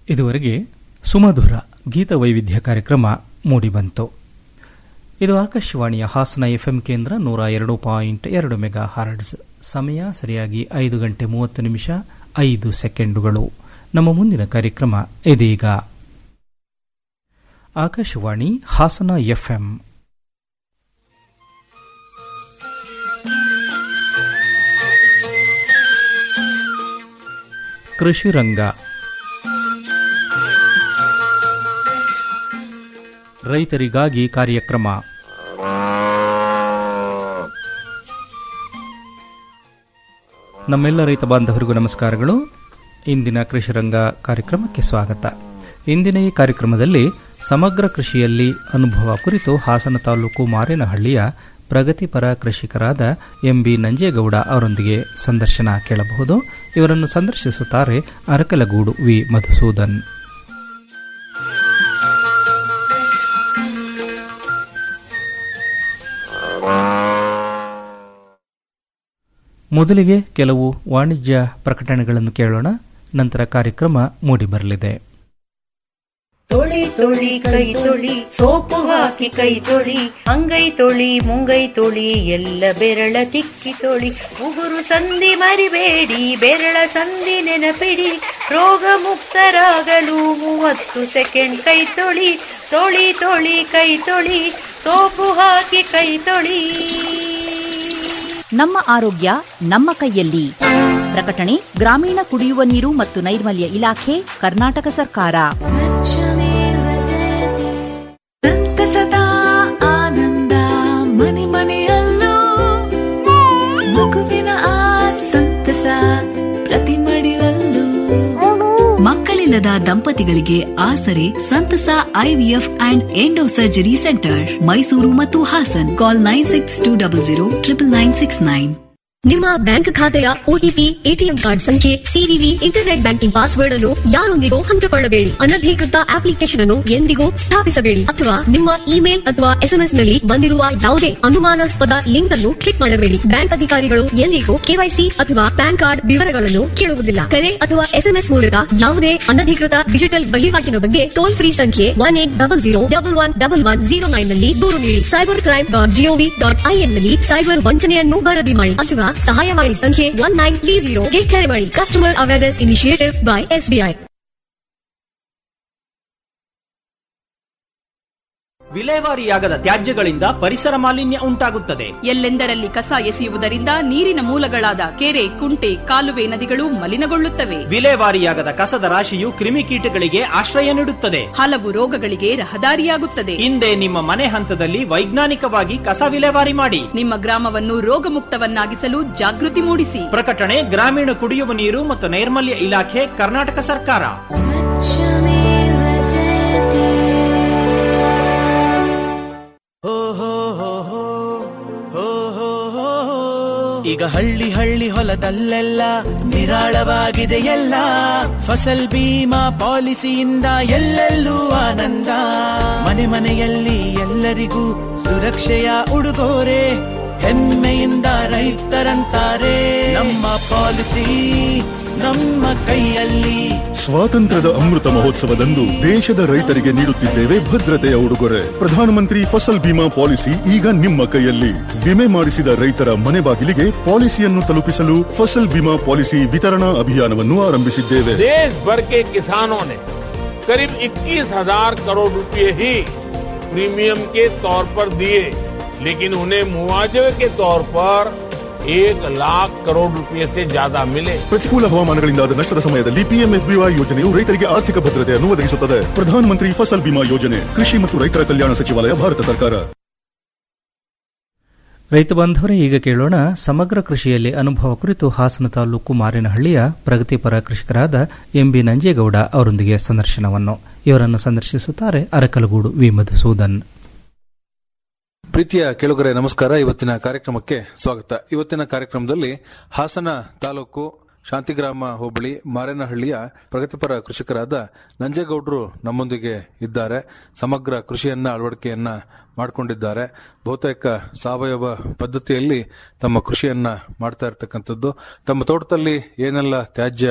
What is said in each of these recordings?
ಇದುವರೆಗೆ ಸುಮಧುರ ಗೀತ ವೈವಿಧ್ಯ ಕಾರ್ಯಕ್ರಮ ಮೂಡಿಬಂತು ಇದು ಆಕಾಶವಾಣಿಯ ಹಾಸನ ಎಫ್ಎಂ ಕೇಂದ್ರ ನೂರ ಎರಡು ಪಾಯಿಂಟ್ ಎರಡು ಮೆಗಾ ಹಾರ್ಡ್ಸ್ ಸಮಯ ಸರಿಯಾಗಿ ಐದು ಗಂಟೆ ಮೂವತ್ತು ನಿಮಿಷ ಐದು ಸೆಕೆಂಡುಗಳು ನಮ್ಮ ಮುಂದಿನ ಕಾರ್ಯಕ್ರಮ ಇದೀಗ ಆಕಾಶವಾಣಿ ಹಾಸನ ಎಫ್ಎಂ ಕೃಷಿ ರಂಗ ರೈತರಿಗಾಗಿ ಕಾರ್ಯಕ್ರಮ ನಮ್ಮೆಲ್ಲ ರೈತ ಬಾಂಧವರಿಗೂ ನಮಸ್ಕಾರಗಳು ಇಂದಿನ ಕೃಷಿ ರಂಗ ಕಾರ್ಯಕ್ರಮಕ್ಕೆ ಸ್ವಾಗತ ಇಂದಿನ ಈ ಕಾರ್ಯಕ್ರಮದಲ್ಲಿ ಸಮಗ್ರ ಕೃಷಿಯಲ್ಲಿ ಅನುಭವ ಕುರಿತು ಹಾಸನ ತಾಲೂಕು ಮಾರೇನಹಳ್ಳಿಯ ಪ್ರಗತಿಪರ ಕೃಷಿಕರಾದ ಎಂಬಿ ನಂಜೇಗೌಡ ಅವರೊಂದಿಗೆ ಸಂದರ್ಶನ ಕೇಳಬಹುದು ಇವರನ್ನು ಸಂದರ್ಶಿಸುತ್ತಾರೆ ಅರಕಲಗೂಡು ವಿ ಮಧುಸೂದನ್ ಮೊದಲಿಗೆ ಕೆಲವು ವಾಣಿಜ್ಯ ಪ್ರಕಟಣೆಗಳನ್ನು ಕೇಳೋಣ ನಂತರ ಕಾರ್ಯಕ್ರಮ ಮೂಡಿಬರಲಿದೆ ತೊಳಿ ತೊಳಿ ಕೈ ತೊಳಿ ಸೋಪು ಹಾಕಿ ಕೈ ತೊಳಿ ಅಂಗೈ ತೊಳಿ ಮುಂಗೈ ತೊಳಿ ಎಲ್ಲ ಬೆರಳ ತಿಕ್ಕಿ ತೊಳಿ ಉಗುರು ಸಂಧಿ ಮರಿಬೇಡಿ ಬೆರಳ ಸಂಧಿ ನೆನಪಿಡಿ ರೋಗ ಮುಕ್ತರಾಗಲು ಮೂವತ್ತು ಸೆಕೆಂಡ್ ಕೈ ತೊಳಿ ತೊಳಿ ತೊಳಿ ಕೈ ತೊಳಿ ಸೋಪು ಹಾಕಿ ಕೈ ತೊಳಿ ನಮ್ಮ ಆರೋಗ್ಯ ನಮ್ಮ ಕೈಯಲ್ಲಿ ಪ್ರಕಟಣೆ ಗ್ರಾಮೀಣ ಕುಡಿಯುವ ನೀರು ಮತ್ತು ನೈರ್ಮಲ್ಯ ಇಲಾಖೆ ಕರ್ನಾಟಕ ಸರ್ಕಾರ ಸಂತಸದ ಆನಂದ ಮನೆ ಮನೆಯಲ್ಲೂ ಮಗುವಿನ ಆ ಸಂತಸ ಪ್ರತಿ ಮಡಿಲಲ್ಲೂ ಮಕ್ಕಳಿಲ್ಲದ ದಂಪತಿಗಳಿಗೆ ಆಸರೆ ಸಂತಸ IVF and endo surgery centre Mysuru ಮತ್ತು Hassan call nine six two double zero triple nine six nine ನಿಮ್ಮ ಬ್ಯಾಂಕ್ ಖಾತೆಯ ಒಟಿಪಿ ಎಟಿಎಂ ಕಾರ್ಡ್ ಸಂಖ್ಯೆ ಸಿವಿವಿ ಇಂಟರ್ನೆಟ್ ಬ್ಯಾಂಕಿಂಗ್ ಪಾಸ್ವರ್ಡ್ ಅನ್ನು ಯಾರೊಂದಿಗೂ ಹಂಚಿಕೊಳ್ಳಬೇಡಿ ಅನಧಿಕೃತ ಅಪ್ಲಿಕೇಶನ್ ಅನ್ನು ಎಂದಿಗೂ ಸ್ಥಾಪಿಸಬೇಡಿ ಅಥವಾ ನಿಮ್ಮ ಇಮೇಲ್ ಅಥವಾ ಎಸ್ಎಂಎಸ್ ನಲ್ಲಿ ಬಂದಿರುವ ಯಾವುದೇ ಅನುಮಾನಾಸ್ಪದ ಲಿಂಕ್ ಅನ್ನು ಕ್ಲಿಕ್ ಮಾಡಬೇಡಿ ಬ್ಯಾಂಕ್ ಅಧಿಕಾರಿಗಳು ಎಂದಿಗೂ ಕೆವೈಸಿ ಅಥವಾ ಪ್ಯಾನ್ ಕಾರ್ಡ್ ವಿವರಗಳನ್ನು ಕೇಳುವುದಿಲ್ಲ ಕರೆ ಅಥವಾ ಎಸ್ಎಂಎಸ್ ಮೂಲಕ ಯಾವುದೇ ಅನಧಿಕೃತ ಡಿಜಿಟಲ್ ವಹಿವಾಟಿನ ಬಗ್ಗೆ ಟೋಲ್ ಫ್ರೀ ಸಂಖ್ಯೆ one eight double zero double one double one zero nine ನಲ್ಲಿ ದೂರು ನೀಡಿ cyber crime dot gov dot in ನಲ್ಲಿ ಸೈಬರ್ ವಂಚನೆಯನ್ನು ವರದಿ ಮಾಡಿ ಅಥವಾ ಸಹಾಯವಾಣಿ ಸಂಖ್ಯೆ ಒನ್ ನೈನ್ ತ್ರೀ ಜೀರೋಗೆ ಕರೆ ಮಾಡಿ customer awareness initiative by SBI ವಿಲೇವಾರಿಯಾಗದ ತ್ಯಾಜ್ಯಗಳಿಂದ ಪರಿಸರ ಮಾಲಿನ್ಯ ಉಂಟಾಗುತ್ತದೆ ಎಲ್ಲೆಂದರಲ್ಲಿ ಕಸ ಎಸೆಯುವುದರಿಂದ ನೀರಿನ ಮೂಲಗಳಾದ ಕೆರೆ ಕುಂಟೆ ಕಾಲುವೆ ನದಿಗಳು ಮಲಿನಗೊಳ್ಳುತ್ತವೆ ವಿಲೇವಾರಿಯಾಗದ ಕಸದ ರಾಶಿಯು ಕ್ರಿಮಿಕೀಟಗಳಿಗೆ ಆಶ್ರಯ ನೀಡುತ್ತದೆ ಹಲವು ರೋಗಗಳಿಗೆ ರಹದಾರಿಯಾಗುತ್ತದೆ ಹಿಂದೆ ನಿಮ್ಮ ಮನೆ ಹಂತದಲ್ಲಿ ವೈಜ್ಞಾನಿಕವಾಗಿ ಕಸ ವಿಲೇವಾರಿ ಮಾಡಿ ನಿಮ್ಮ ಗ್ರಾಮವನ್ನು ರೋಗಮುಕ್ತವನ್ನಾಗಿಸಲು ಜಾಗೃತಿ ಮೂಡಿಸಿ ಪ್ರಕಟಣೆ ಗ್ರಾಮೀಣ ಕುಡಿಯುವ ನೀರು ಮತ್ತು ನೈರ್ಮಲ್ಯ ಇಲಾಖೆ ಕರ್ನಾಟಕ ಸರ್ಕಾರ ಈಗ ಹಳ್ಳಿ ಹಳ್ಳಿ ಹೊಲದಲ್ಲೆಲ್ಲ ನಿರಾಳವಾಗಿದೆ ಎಲ್ಲ ಫಸಲ್ ಬೀಮಾ ಪಾಲಿಸಿಯಿಂದ ಎಲ್ಲೆಲ್ಲೂ ಆನಂದ ಮನೆ ಮನೆಯಲ್ಲಿ ಎಲ್ಲರಿಗೂ ಸುರಕ್ಷೆಯ ಉಡುಗೊರೆ ಹೆಮ್ಮೆಯಿಂದ ರೈತರಂತಾರೆ ನಮ್ಮ ಪಾಲಿಸಿ ನಮ್ಮ ಕೈಯಲ್ಲಿ ಸ್ವಾತಂತ್ರ್ಯದ ಅಮೃತ ಮಹೋತ್ಸವದಂದು ದೇಶದ ರೈತರಿಗೆ ನೀಡುತ್ತಿದ್ದೇವೆ ಭದ್ರತೆಯ ಉಡುಗೊರೆ ಪ್ರಧಾನಮಂತ್ರಿ ಫಸಲ್ ಬಿಮಾ ಪಾಲಿಸಿ ಈಗ ನಿಮ್ಮ ಕೈಯಲ್ಲಿ ವಿಮೆ ಮಾಡಿಸಿದ ರೈತರ ಮನೆ ಬಾಗಿಲಿಗೆ ಪಾಲಿಸಿಯನ್ನು ತಲುಪಿಸಲು ಫಸಲ್ ಬಿಮಾ ಪಾಲಿಸಿ ವಿತರಣಾ ಅಭಿಯಾನವನ್ನು ಆರಂಭಿಸಿದ್ದೇವೆ देश भर के किसानों ने करीब 21,000 करोड़ रुपए ही प्रीमियम के तौर पर दिए लेकिन उन्हें मुआवजे के तौर पर एक लाख करोड़ रुपए से ज्यादा मिले ಪ್ರತಿಕೂಲ ಹವಾಮಾನಗಳಿಂದಾದ ನಷ್ಟದ ಸಮಯದಲ್ಲಿ ಪಿಎಂಎಫ್ಬಿವೈ ಯೋಜನೆಯು ರೈತರಿಗೆ ಆರ್ಥಿಕ ಭದ್ರತೆಯನ್ನು ಒದಗಿಸುತ್ತದೆ ಪ್ರಧಾನಮಂತ್ರಿ ಫಸಲ್ ಬಿಮಾ ಯೋಜನೆ ಕೃಷಿ ಮತ್ತು ರೈತರ ಕಲ್ಯಾಣ ಸಚಿವಾಲಯ ಭಾರತ ಸರ್ಕಾರ ರೈತ ಬಾಂಧವರೇ ಈಗ ಕೇಳೋಣ ಸಮಗ್ರ ಕೃಷಿಯಲ್ಲಿ ಅನುಭವ ಕುರಿತು ಹಾಸನ ತಾಲೂಕು ಮಾರೇನಹಳ್ಳಿಯ ಪ್ರಗತಿಪರ ಕೃಷಿಕರಾದ ಎಂಬಿ ನಂಜೇಗೌಡ ಅವರೊಂದಿಗೆ ಸಂದರ್ಶನವನ್ನು ಇವರನ್ನು ಸಂದರ್ಶಿಸುತ್ತಾರೆ ಅರಕಲಗೂಡು ವಿ ಮಧುಸೂದನ್ ಪ್ರೀತಿಯ ಕೆಳಗರೆ ನಮಸ್ಕಾರ ಇವತ್ತಿನ ಕಾರ್ಯಕ್ರಮಕ್ಕೆ ಸ್ವಾಗತ ಇವತ್ತಿನ ಕಾರ್ಯಕ್ರಮದಲ್ಲಿ ಹಾಸನ ತಾಲೂಕು ಶಾಂತಿಗ್ರಾಮ ಹೋಬಳಿ ಮಾರೇನಹಳ್ಳಿಯ ಪ್ರಗತಿಪರ ಕೃಷಿಕರಾದ ನಂಜೇಗೌಡರು ನಮ್ಮೊಂದಿಗೆ ಇದ್ದಾರೆ ಸಮಗ್ರ ಕೃಷಿಯನ್ನ ಅಳವಡಿಕೆಯನ್ನ ಮಾಡಿಕೊಂಡಿದ್ದಾರೆ ಬಹುತೇಕ ಸಾವಯವ ಪದ್ಧತಿಯಲ್ಲಿ ತಮ್ಮ ಕೃಷಿಯನ್ನ ಮಾಡ್ತಾ ಇರತಕ್ಕಂಥದ್ದು ತಮ್ಮ ತೋಟದಲ್ಲಿ ಏನೆಲ್ಲ ತ್ಯಾಜ್ಯ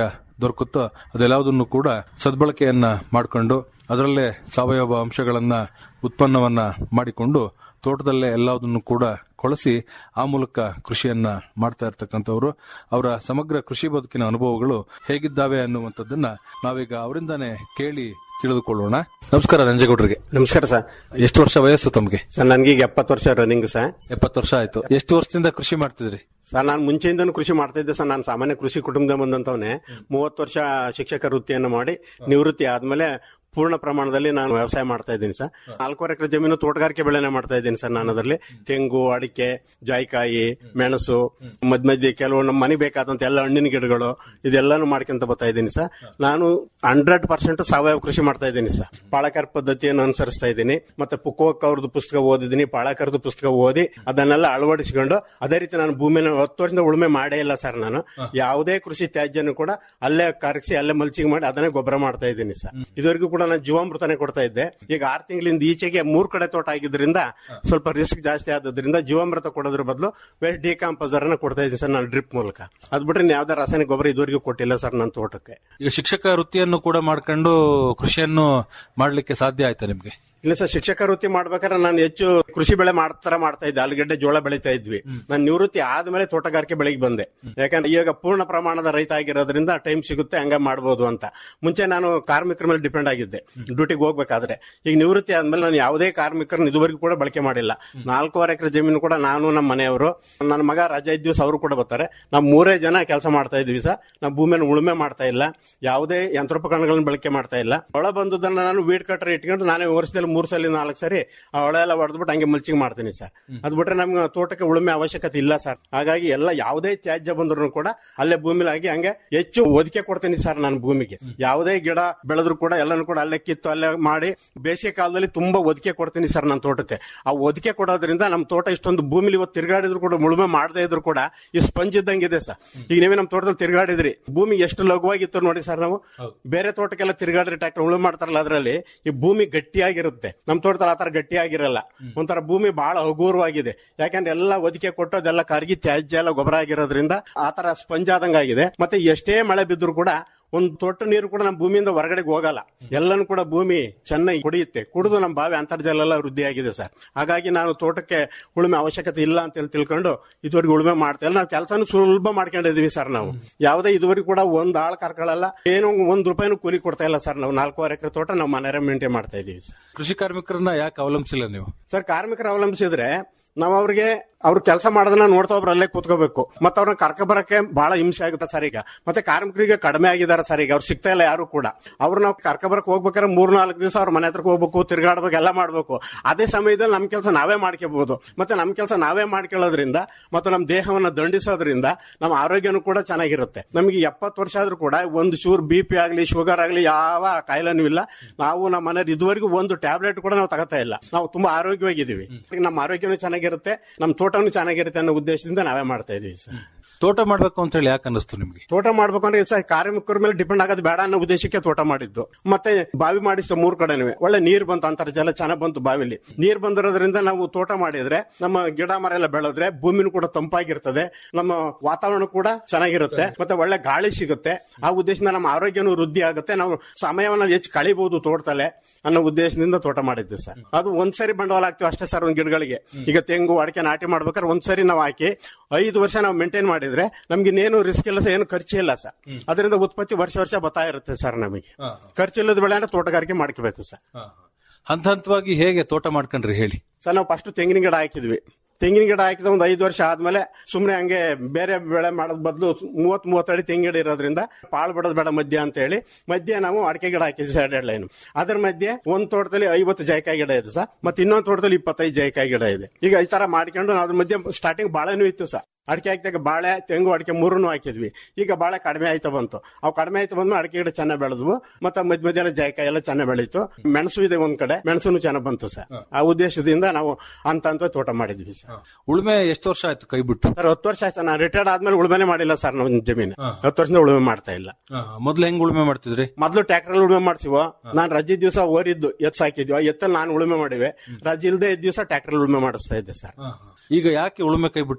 ದೊರಕುತ್ತೋ ಅದೆಲ್ಲದನ್ನು ಕೂಡ ಸದ್ಬಳಕೆಯನ್ನ ಮಾಡಿಕೊಂಡು ಅದರಲ್ಲೇ ಸಾವಯವ ಅಂಶಗಳನ್ನ ಉತ್ಪನ್ನವನ್ನ ಮಾಡಿಕೊಂಡು ತೋಟದಲ್ಲೇ ಎಲ್ಲದನ್ನು ಕೂಡ ಕೊಳಸಿ ಆ ಮೂಲಕ ಕೃಷಿಯನ್ನ ಮಾಡ್ತಾ ಇರ್ತಕ್ಕಂಥವ್ರು ಅವರ ಸಮಗ್ರ ಕೃಷಿ ಬದುಕಿನ ಅನುಭವಗಳು ಹೇಗಿದ್ದಾವೆ ಅನ್ನುವಂಥದ್ದನ್ನ ನಾವೀಗ ಅವರಿಂದಾನೇ ಕೇಳಿ ತಿಳಿದುಕೊಳ್ಳೋಣ ನಮಸ್ಕಾರ ನಂಜೇಗೌಡರಿಗೆ ನಮಸ್ಕಾರ ಸರ್ ಎಷ್ಟು ವರ್ಷ ವಯಸ್ಸು ತಮಗೆ ಸರ್ ನನ್ಗೀಗ ಎಪ್ಪತ್ತು ವರ್ಷ ರನ್ನಿಂಗ್ ಸರ್ ಎಪ್ಪತ್ತು ವರ್ಷ ಆಯ್ತು ಎಷ್ಟು ವರ್ಷದಿಂದ ಕೃಷಿ ಮಾಡ್ತಿದ್ರಿ ಸರ್ ನಾನು ಮುಂಚೆಯಿಂದನೂ ಕೃಷಿ ಮಾಡ್ತಾ ಇದ್ದೆ ಸರ್ ನಾನು ಸಾಮಾನ್ಯ ಕೃಷಿ ಕುಟುಂಬದ ಬಂದಂತವನೇ ಮೂವತ್ತು ವರ್ಷ ಶಿಕ್ಷಕ ವೃತ್ತಿಯನ್ನು ಮಾಡಿ ನಿವೃತ್ತಿ ಆದ್ಮೇಲೆ ಪೂರ್ಣ ಪ್ರಮಾಣದಲ್ಲಿ ನಾನು ವ್ಯವಸಾಯ ಮಾಡ್ತಾ ಇದ್ದೀನಿ ಸರ್ ನಾಲ್ಕೂವರೆ ಎಕರೆ ಜಮೀನು ತೋಟಗಾರಿಕೆ ಬೆಳೆನೆ ಮಾಡ್ತಾ ಇದ್ದೀನಿ ಸರ್ ನಾನು ಅದರಲ್ಲಿ ತೆಂಗು ಅಡಿಕೆ ಜಾಯಿಕಾಯಿ ಮೆಣಸು ಮಧ್ಯ ಮಧ್ಯೆ ಕೆಲವು ನಮ್ಮ ಮನೆ ಬೇಕಾದಂತ ಎಲ್ಲ ಹಣ್ಣಿನ ಗಿಡಗಳು ಇದೆಲ್ಲಾನು ಮಾಡ್ಕೊಂತ ಬರ್ತಾ ಇದ್ದೀನಿ ಸರ್ ನಾನು ಹಂಡ್ರೆಡ್ ಪರ್ಸೆಂಟ್ ಸಾವಯವ ಕೃಷಿ ಮಾಡ್ತಾ ಇದ್ದೀನಿ ಸರ್ ಪಾಳಕರ್ ಪದ್ಧತಿಯನ್ನು ಅನುಸರಿಸ್ತಾ ಇದ್ದೀನಿ ಮತ್ತೆ ಪುಕ್ಕೋಕ್ ಅವ್ರದ್ದು ಪುಸ್ತಕ ಓದಿದ್ದೀನಿ ಪಾಳಕರ್ದು ಪುಸ್ತಕ ಓದಿ ಅದನ್ನೆಲ್ಲ ಅಳವಡಿಸಿಕೊಂಡು ಅದೇ ರೀತಿ ನಾನು ಭೂಮಿನ ಹತ್ತು ವರ್ಷದಿಂದ ಉಳುಮೆ ಮಾಡೇ ಇಲ್ಲ ಸರ್ ನಾನು ಯಾವುದೇ ಕೃಷಿ ತ್ಯಾಜ್ಯನು ಕೂಡ ಅಲ್ಲೇ ಕರಗಿಸಿ ಅಲ್ಲೇ ಮಲ್ಚಿಂಗ್ ಮಾಡಿ ಅದನ್ನೇ ಗೊಬ್ಬರ ಮಾಡ್ತಾ ಇದ್ದೀನಿ ಸರ್ ಇದುವರೆಗೂ ಕೂಡ ನಾನು ಜೀವಾಮೃತನೇ ಕೊಡ್ತಾ ಇದ್ದೆ ಈಗ ಆರು ತಿಂಗಳಿಂದ ಈಚೆಗೆ ಮೂರ್ ಕಡೆ ತೋಟ ಆಗಿದ್ರಿಂದ ಸ್ವಲ್ಪ ರಿಸ್ಕ್ ಜಾಸ್ತಿ ಆದ್ರಿಂದ ಜೀವಾಮೃತ ಕೊಡೋದ್ರ ಬದಲು ವೇಸ್ಟ್ ಡಿಕಾಂಪೋಸರ್ ಅನ್ನ ಕೊಡ್ತಾ ಇದ್ದೀನಿ ಸರ್ ನಾನು ಡ್ರಿಪ್ ಮೂಲಕ ಅದ್ ಬಿಟ್ರೆ ಇನ್ನು ಯಾವ್ದೇ ರಾಸಾಯನಿಕ ಗೊಬ್ಬರ ಇದುವರೆಗೂ ಕೊಟ್ಟಿಲ್ಲ ಸರ್ ನನ್ನ ತೋಟಕ್ಕೆ ಈಗ ಶಿಕ್ಷಕ ವೃತ್ತಿಯನ್ನು ಕೂಡ ಮಾಡ್ಕೊಂಡು ಕೃಷಿಯನ್ನು ಮಾಡ್ಲಿಕ್ಕೆ ಸಾಧ್ಯ ಆಯ್ತಾ ನಿಮ್ಗೆ ಇಲ್ಲ ಸರ್ ಶಿಕ್ಷಕ ವೃತ್ತಿ ಮಾಡ್ಬೇಕಾದ್ರೆ ನಾನು ಹೆಚ್ಚು ಕೃಷಿ ಬೆಳೆ ಮಾಡ್ತಾರ ಮಾಡ್ತಾ ಇದ್ದೆ ಆಲೂಗಡ್ಡೆ ಜೋಳ ಬೆಳೀತಾ ಇದ್ವಿ ನಾನು ನಿವೃತ್ತಿ ಆದ್ಮೇಲೆ ತೋಟಗಾರಿಕೆ ಬೆಳೆಗೆ ಬಂದೆ ಯಾಕಂದ್ರೆ ಈಗ ಪೂರ್ಣ ಪ್ರಮಾಣದ ರೈತ ಆಗಿರೋದ್ರಿಂದ ಟೈಮ್ ಸಿಗುತ್ತೆ ಹಂಗ ಮಾಡ್ಬೋದು ಅಂತ ಮುಂಚೆ ನಾನು ಕಾರ್ಮಿಕರ ಮೇಲೆ ಡಿಪೆಂಡ್ ಆಗಿದ್ದೆ ಡ್ಯೂಟಿಗೆ ಹೋಗ್ಬೇಕಾದ್ರೆ ಈಗ ನಿವೃತ್ತಿ ಆದ್ಮೇಲೆ ನಾನು ಯಾವುದೇ ಕಾರ್ಮಿಕರನ್ನ ಇದುವರೆಗೂ ಕೂಡ ಬಳಕೆ ಮಾಡಿಲ್ಲ ನಾಲ್ಕೂವರೆ ಎಕರೆ ಜಮೀನು ಕೂಡ ನಾನು ನಮ್ಮ ಮನೆಯವರು ನನ್ನ ಮಗ ರಜಾ ಇದ್ವಿ ಅವರು ಕೂಡ ಬರ್ತಾರೆ ನಾವು ಮೂರೇ ಜನ ಕೆಲಸ ಮಾಡ್ತಾ ಇದ್ವಿ ಸರ್ ನಾವು ಭೂಮಿಯನ್ನು ಉಳುಮೆ ಮಾಡ್ತಾ ಇಲ್ಲ ಯಾವುದೇ ಯಂತ್ರೋಪಕರಣಗಳನ್ನ ಬಳಕೆ ಮಾಡ್ತಾ ಇಲ್ಲ ಒಳ ಬಂದದನ್ನ ನಾನು ವೀಡ್ ಕಟ್ಟರ್ ಇಟ್ಕೊಂಡು ನಾನೇ ವರ್ಷದಲ್ಲಿ ಮೂರ್ ಸಲ ನಾಲ್ಕು ಸರಿ ಆ ಹೊಳೆ ಎಲ್ಲ ಹೊಡೆದ್ಬಿಟ್ಟು ಹಂಗೆ ಮಲ್ಚಿಂಗ್ ಮಾಡ್ತೀನಿ ಸರ್ ಅದ್ ಬಿಟ್ರೆ ನಮ್ಗೆ ತೋಟಕ್ಕೆ ಉಳುಮೆ ಅವಶ್ಯಕತೆ ಇಲ್ಲ ಸರ್ ಹಾಗಾಗಿ ಎಲ್ಲ ಯಾವುದೇ ತ್ಯಾಜ್ಯ ಬಂದ್ರು ಕೂಡ ಅಲ್ಲೇ ಭೂಮಿಲಿ ಆಗಿ ಹಂಗೆ ಹೆಚ್ಚು ಒದಿಕೆ ಕೊಡ್ತೀನಿ ಸರ್ ನಾನು ಭೂಮಿಗೆ ಯಾವುದೇ ಗಿಡ ಬೆಳೆದ್ರು ಕೂಡ ಎಲ್ಲಾನು ಕೂಡ ಅಲ್ಲೇ ಕಿತ್ತು ಅಲ್ಲೇ ಮಾಡಿ ಬೇಸಿಗೆ ಕಾಲದಲ್ಲಿ ತುಂಬಾ ಒದಿಕೆ ಕೊಡ್ತೀನಿ ಸರ್ ನನ್ನ ತೋಟಕ್ಕೆ ಆ ಒದಿಕೆ ಕೊಡೋದ್ರಿಂದ ನಮ್ಮ ತೋಟ ಇಷ್ಟೊಂದು ಭೂಮಿಲಿ ಇವತ್ತು ತಿರುಗಾಡಿದ್ರು ಕೂಡ ಉಳುಮೆ ಮಾಡದೇ ಇದ್ರು ಕೂಡ ಈ ಸ್ಪಂಜ್ ಇದ್ದಂಗೆ ಇದೆ ಸರ್ ಈಗ ನೀವೇ ನಮ್ಮ ತೋಟದಲ್ಲಿ ತಿರುಗಾಡಿದ್ರಿ ಭೂಮಿ ಎಷ್ಟು ಲಘುವಾಗಿತ್ತು ನೋಡಿ ಸರ್ ನಾವು ಬೇರೆ ತೋಟಕ್ಕೆಲ್ಲ ತಿರುಗಾಡ್ರಿ ಟ್ರ್ಯಾಕ್ಟರ್ ಉಳುಮೆ ಮಾಡ್ತಾರಲ್ಲ ಅದರಲ್ಲಿ ಈ ಭೂಮಿ ಗಟ್ಟಿಯಾಗಿರುತ್ತೆ ನಮ್ಮ ತೋಟದಲ್ಲಿ ಆತರ ಗಟ್ಟಿಯಾಗಿರಲ್ಲ ಒಂಥರ ಭೂಮಿ ಬಹಳ ಹಗುರವಾಗಿದೆ ಯಾಕಂದ್ರೆ ಎಲ್ಲ ಒದಿಕೆ ಕೊಟ್ಟು ಅದೆಲ್ಲ ಕರಗಿ ತ್ಯಾಜ್ಯ ಎಲ್ಲ ಗೊಬ್ಬರ ಆಗಿರೋದ್ರಿಂದ ಆತರ ಸ್ಪಂಜ್ ಆದಂಗ ಆಗಿದೆ ಮತ್ತೆ ಎಷ್ಟೇ ಮಳೆ ಬಿದ್ದರೂ ಕೂಡ ಒಂದು ತೊಟ್ಟು ನೀರು ಕೂಡ ನಮ್ಮ ಭೂಮಿಯಿಂದ ಹೊರಗಡೆಗೆ ಹೋಗಲ್ಲ ಎಲ್ಲನೂ ಕೂಡ ಭೂಮಿ ಚೆನ್ನಾಗಿ ಕುಡಿಯುತ್ತೆ ಕುಡಿದು ನಮ್ಮ ಬಾವಿ ಅಂತರ್ಜಲ ಎಲ್ಲ ವೃದ್ಧಿ ಆಗಿದೆ ಸರ್ ಹಾಗಾಗಿ ನಾನು ತೋಟಕ್ಕೆ ಉಳುಮೆ ಅವಶ್ಯಕತೆ ಇಲ್ಲ ಅಂತ ಹೇಳಿ ತಿಳ್ಕೊಂಡು ಇದುವರೆಗೆ ಉಳುಮೆ ಮಾಡ್ತಾ ಇಲ್ಲ ನಾವು ಕೆಲಸನೂ ಸುಲಭ ಮಾಡ್ಕೊಂಡಿದೀವಿ ಸರ್ ನಾವು ಯಾವುದೇ ಇದುವರೆಗೂ ಕೂಡ ಒಂದ್ ಆಳ್ ಕರ್ಕೊಳ್ಳಲ್ಲ ಏನೋ ಒಂದ್ ರೂಪಾಯಿನೂ ಕೂಲಿ ಕೊಡ್ತಾ ಇಲ್ಲ ಸರ್ ನಾವು ನಾಲ್ಕೂವರೆ ಎಕರೆ ತೋಟ ನಾವು ಮನೆ ಮೇಂಟೈನ್ ಮಾಡ್ತಾ ಇದೀವಿ ಸರ್ ಕೃಷಿ ಕಾರ್ಮಿಕರನ್ನ ಯಾಕೆ ಅವಲಂಬಿಸಿಲ್ಲ ನೀವು ಸರ್ ಕಾರ್ಮಿಕರು ಅವಲಂಬಿಸಿದ್ರೆ ನಾವು ಅವ್ರಿಗೆ ಅವ್ರು ಕೆಲಸ ಮಾಡೋದನ್ನ ನೋಡ್ತಾ ಒಬ್ರು ಅಲ್ಲೇ ಕೂತ್ಕೋಬೇಕು ಮತ್ತೆ ಅವ್ರನ್ನ ಕರ್ಕ ಬರಕ್ಕೆ ಬಹಳ ಹಿಂಸೆ ಆಗುತ್ತೆ ಸರ್ ಈಗ ಮತ್ತೆ ಕಾರ್ಮಿಕರಿಗೆ ಕಡಿಮೆ ಆಗಿದ್ದಾರೆ ಸರ್ ಈಗ ಅವ್ರು ಸಿಗ್ತಾ ಇಲ್ಲ ಯಾರು ಕೂಡ ಅವ್ರು ನಾವು ಕರ್ಕ ಬರಕ್ ಹೋಗ್ಬೇಕಾದ್ರೆ ಮೂರ್ ನಾಲ್ಕು ದಿವಸ ಅವ್ರ ಮನೆ ಹತ್ರಕ್ಕೆ ಹೋಗ್ಬೇಕು ತಿರ್ಗಾಡ್ಬೇಕು ಎಲ್ಲ ಮಾಡ್ಬೇಕು ಅದೇ ಸಮಯದಲ್ಲಿ ನಮ್ ಕೆಲಸ ನಾವೇ ಮಾಡ್ಕೋಬಹುದು ಮತ್ತೆ ನಮ್ ಕೆಲಸ ನಾವೇ ಮಾಡ್ಕೊಳ್ಳೋದ್ರಿಂದ ಮತ್ತು ನಮ್ ದೇಹವನ್ನ ದಂಡಿಸೋದ್ರಿಂದ ನಮ್ಮ ಆರೋಗ್ಯನೂ ಕೂಡ ಚೆನ್ನಾಗಿರುತ್ತೆ ನಮಗೆ ಎಪ್ಪತ್ತು ವರ್ಷ ಆದ್ರೂ ಕೂಡ ಒಂದು ಚೂರ್ ಬಿ ಪಿ ಆಗಲಿ ಶುಗರ್ ಆಗಲಿ ಯಾವ ಕಾಯಿಲೆನೂ ಇಲ್ಲ ನಾವು ನಮ್ಮ ಮನೆಯವ್ರು ಇದುವರೆಗೂ ಒಂದು ಟ್ಯಾಬ್ಲೆಟ್ ಕೂಡ ನಾವು ತಗೋತಾ ಇಲ್ಲ ನಾವು ತುಂಬಾ ಆರೋಗ್ಯವಾಗಿದ್ದೀವಿ ನಮ್ಮ ಆರೋಗ್ಯನೂ ಚೆನ್ನಾಗಿರುತ್ತೆ ನಮ್ಮ ತೋಟನೂ ಚೆನ್ನಾಗಿರುತ್ತೆ ಅನ್ನೋ ಉದ್ದೇಶದಿಂದ ನಾವೇ ಮಾಡ್ತಾ ಇದೀವಿ ಸರ್ ತೋಟ ಮಾಡ್ಬೇಕು ಅಂತ ಹೇಳಿ ಯಾಕೆ ಅನ್ನಿಸ್ತು ನಿಮ್ಗೆ ತೋಟ ಮಾಡ್ಬೇಕು ಅಂದ್ರೆ ಸರ್ ಕಾರ್ಮಿಕರ ಮೇಲೆ ಡಿಪೆಂಡ್ ಆಗೋದು ಬೇಡ ಅನ್ನೋ ಉದ್ದೇಶಕ್ಕೆ ತೋಟ ಮಾಡಿದ್ದು ಮತ್ತೆ ಬಾವಿ ಮಾಡಿಸ್ತು ಮೂರ್ ಕಡೆನೂ ಒಳ್ಳೆ ನೀರ್ ಬಂತು ಅಂತರ್ಜಲ ಚೆನ್ನಾಗ್ ಬಂತು ಬಾವಿಲಿ ನೀರ್ ಬಂದಿರೋದ್ರಿಂದ ನಾವು ತೋಟ ಮಾಡಿದ್ರೆ ನಮ್ಮ ಗಿಡ ಮರ ಎಲ್ಲ ಬೆಳೆದ್ರೆ ಭೂಮಿನೂ ಕೂಡ ತಂಪಾಗಿರ್ತದೆ ನಮ್ಮ ವಾತಾವರಣ ಕೂಡ ಚೆನ್ನಾಗಿರುತ್ತೆ ಮತ್ತೆ ಒಳ್ಳೆ ಗಾಳಿ ಸಿಗುತ್ತೆ ಆ ಉದ್ದೇಶದಿಂದ ನಮ್ಮ ಆರೋಗ್ಯನೂ ವೃದ್ಧಿ ಆಗುತ್ತೆ ನಾವು ಸಮಯವನ್ನ ಹೆಚ್ಚು ಕಳಿಬಹುದು ತೋಟದಲ್ಲೇ ಅನ್ನೋ ಉದ್ದೇಶದಿಂದ ತೋಟ ಮಾಡಿದ್ದೆ ಸರ್ ಅದು ಒಂದ್ಸರಿ ಬಂಡವಾಳ ಹಾಕ್ತಿವಿ ಅಷ್ಟೇ ಸರ್ ಒಂದ್ ಗಿಡಗಳಿಗೆ ಈಗ ತೆಂಗು ಅಡಿಕೆ ನಾಟಿ ಮಾಡ್ಬೇಕಾದ್ರೆ ಒಂದ್ಸರಿ ನಾವು ಹಾಕಿ ಐದು ವರ್ಷ ನಾವು ಮೇಂಟೈನ್ ಮಾಡಿದ್ರೆ ನಮ್ಗೆ ಇನ್ನೇನು ರಿಸ್ಕ್ ಇಲ್ಲ ಸರ್ ಏನು ಖರ್ಚು ಇಲ್ಲ ಸರ್ ಅದರಿಂದ ಉತ್ಪತ್ತಿ ವರ್ಷ ವರ್ಷ ಬರ್ತಾ ಇರುತ್ತೆ ಸರ್ ನಮಗೆ ಖರ್ಚಿಲ್ಲದ ಬೆಳೆ ಅಂದ್ರೆ ತೋಟಗಾರಿಕೆ ಮಾಡ್ಕೋಬೇಕು ಸರ್ ಹಂತ ಹಂತವಾಗಿ ಹೇಗೆ ತೋಟ ಮಾಡ್ಕೊಂಡ್ರಿ ಹೇಳಿ ಸರ್ ನಾವು ಫಸ್ಟ್ ತೆಂಗಿನ ಗಿಡ ಹಾಕಿದ್ವಿ ತೆಂಗಿನ ಗಿಡ ಹಾಕಿದ ಒಂದು ಐದು ವರ್ಷ ಆದ್ಮೇಲೆ ಸುಮ್ನೆ ಹಂಗೆ ಬೇರೆ ಬೆಳೆ ಮಾಡೋದ್ ಬದಲು ಮೂವತ್ ಮೂವತ್ತಡಿ ತೆಂಗಿನ ಗಿಡ ಇರೋದ್ರಿಂದ ಪಾಳು ಬಿಡೋದು ಬೇಡ ಮಧ್ಯ ಅಂತ ಹೇಳಿ ಮಧ್ಯೆ ನಾವು ಅಡಿಕೆ ಗಿಡ ಹಾಕಿದ್ವಿ ಸೈಡ್ ಲೈನ್ ಅದ್ರ ಮಧ್ಯೆ ಒಂದ್ ತೋಟದಲ್ಲಿ ಐವತ್ತು ಜಾಯ್ಕಾಯಿ ಗಿಡ ಇದೆ ಸರ್ ಮತ್ತೆ ಇನ್ನೊಂದು ತೋಟದಲ್ಲಿ ಇಪ್ಪತ್ತೈದು ಜಾಯ್ಕಾಯಿ ಗಿಡ ಇದೆ ಈಗ ಈ ತರ ಮಾಡ್ಕೊಂಡು ಅದ್ರ ಮಧ್ಯೆ ಸ್ಟಾರ್ಟಿಂಗ್ ಬಾಳೆನೂ ಇತ್ತು ಸರ್ ಅಡಿಕೆ ಹಾಕಿದಾಗ ಬಾಳೆ ತೆಂಗು ಅಡಿಕೆ ಮೂರನ್ನು ಹಾಕಿದ್ವಿ ಈಗ ಬಾಳೆ ಕಡಿಮೆ ಆಯ್ತಾ ಬಂತು ಅವು ಕಡಿಮೆ ಆಯ್ತಾ ಬಂದ್ಮೇಲೆ ಅಡಿಕೆ ಗಿಡ ಚೆನ್ನಾಗಿ ಬೆಳೆದ್ವು ಮತ್ತೆ ಮಧ್ಯ ಮಧ್ಯ ಎಲ್ಲ ಜಾಯ್ಕಾಯಿ ಎಲ್ಲ ಚೆನ್ನಾಗಿ ಬೆಳೀತು ಮೆಣಸು ಇದೆ ಒಂದ್ ಕಡೆ ಮೆಣಸು ಚೆನ್ನಾಗಿ ಬಂತು ಸರ್ ಆ ಉದ್ದೇಶದಿಂದ ನಾವು ಅಂತ ಅಂತ ತೋಟ ಮಾಡಿದ್ವಿ ಸರ್ ಉಳುಮೆ ಎಷ್ಟು ವರ್ಷ ಆಯ್ತು ಕೈ ಬಿಟ್ಟು ಸರ್ ಹತ್ತು ವರ್ಷ ಆಯ್ತು ನಾನು ರಿಟೈರ್ಡ್ ಆದ್ಮೇಲೆ ಉಳುಮೆನೆ ಮಾಡಿಲ್ಲ ಸರ್ ನಮ್ಮ ಜಮೀನು ಹತ್ತು ವರ್ಷದಿಂದ ಉಳುಮೆ ಮಾಡ್ತಾ ಇಲ್ಲ ಮೊದ್ಲು ಹೆಂಗ್ ಉಳುಮೆ ಮಾಡ್ತಿದ್ರಿ ಮೊದ್ಲು ಟ್ರ್ಯಾಕ್ಟರ್ ಉಳುಮೆ ಮಾಡ್ಸಿವ ನಾನ್ ರಜೆ ದಿವಸ ಓರಿದ್ದು ಎತ್ ಸಾಕಿದ್ವಿ ಆ ಎತ್ತಲ್ಲಿ ನಾನು ಉಳುಮೆ ಮಾಡಿವೆ ರಜೆ ಇಲ್ದೇ ಇದ್ದ ದಿವಸ ಟ್ರ್ಯಾಕ್ಟರ್ ಉಳುಮೆ ಮಾಡಿಸ್ತಾ ಇದ್ದೆ ಸರ್ ಈಗ ಯಾಕೆ ಉಳುಮೆ ಕೈ ಬಿಟ್ರಿ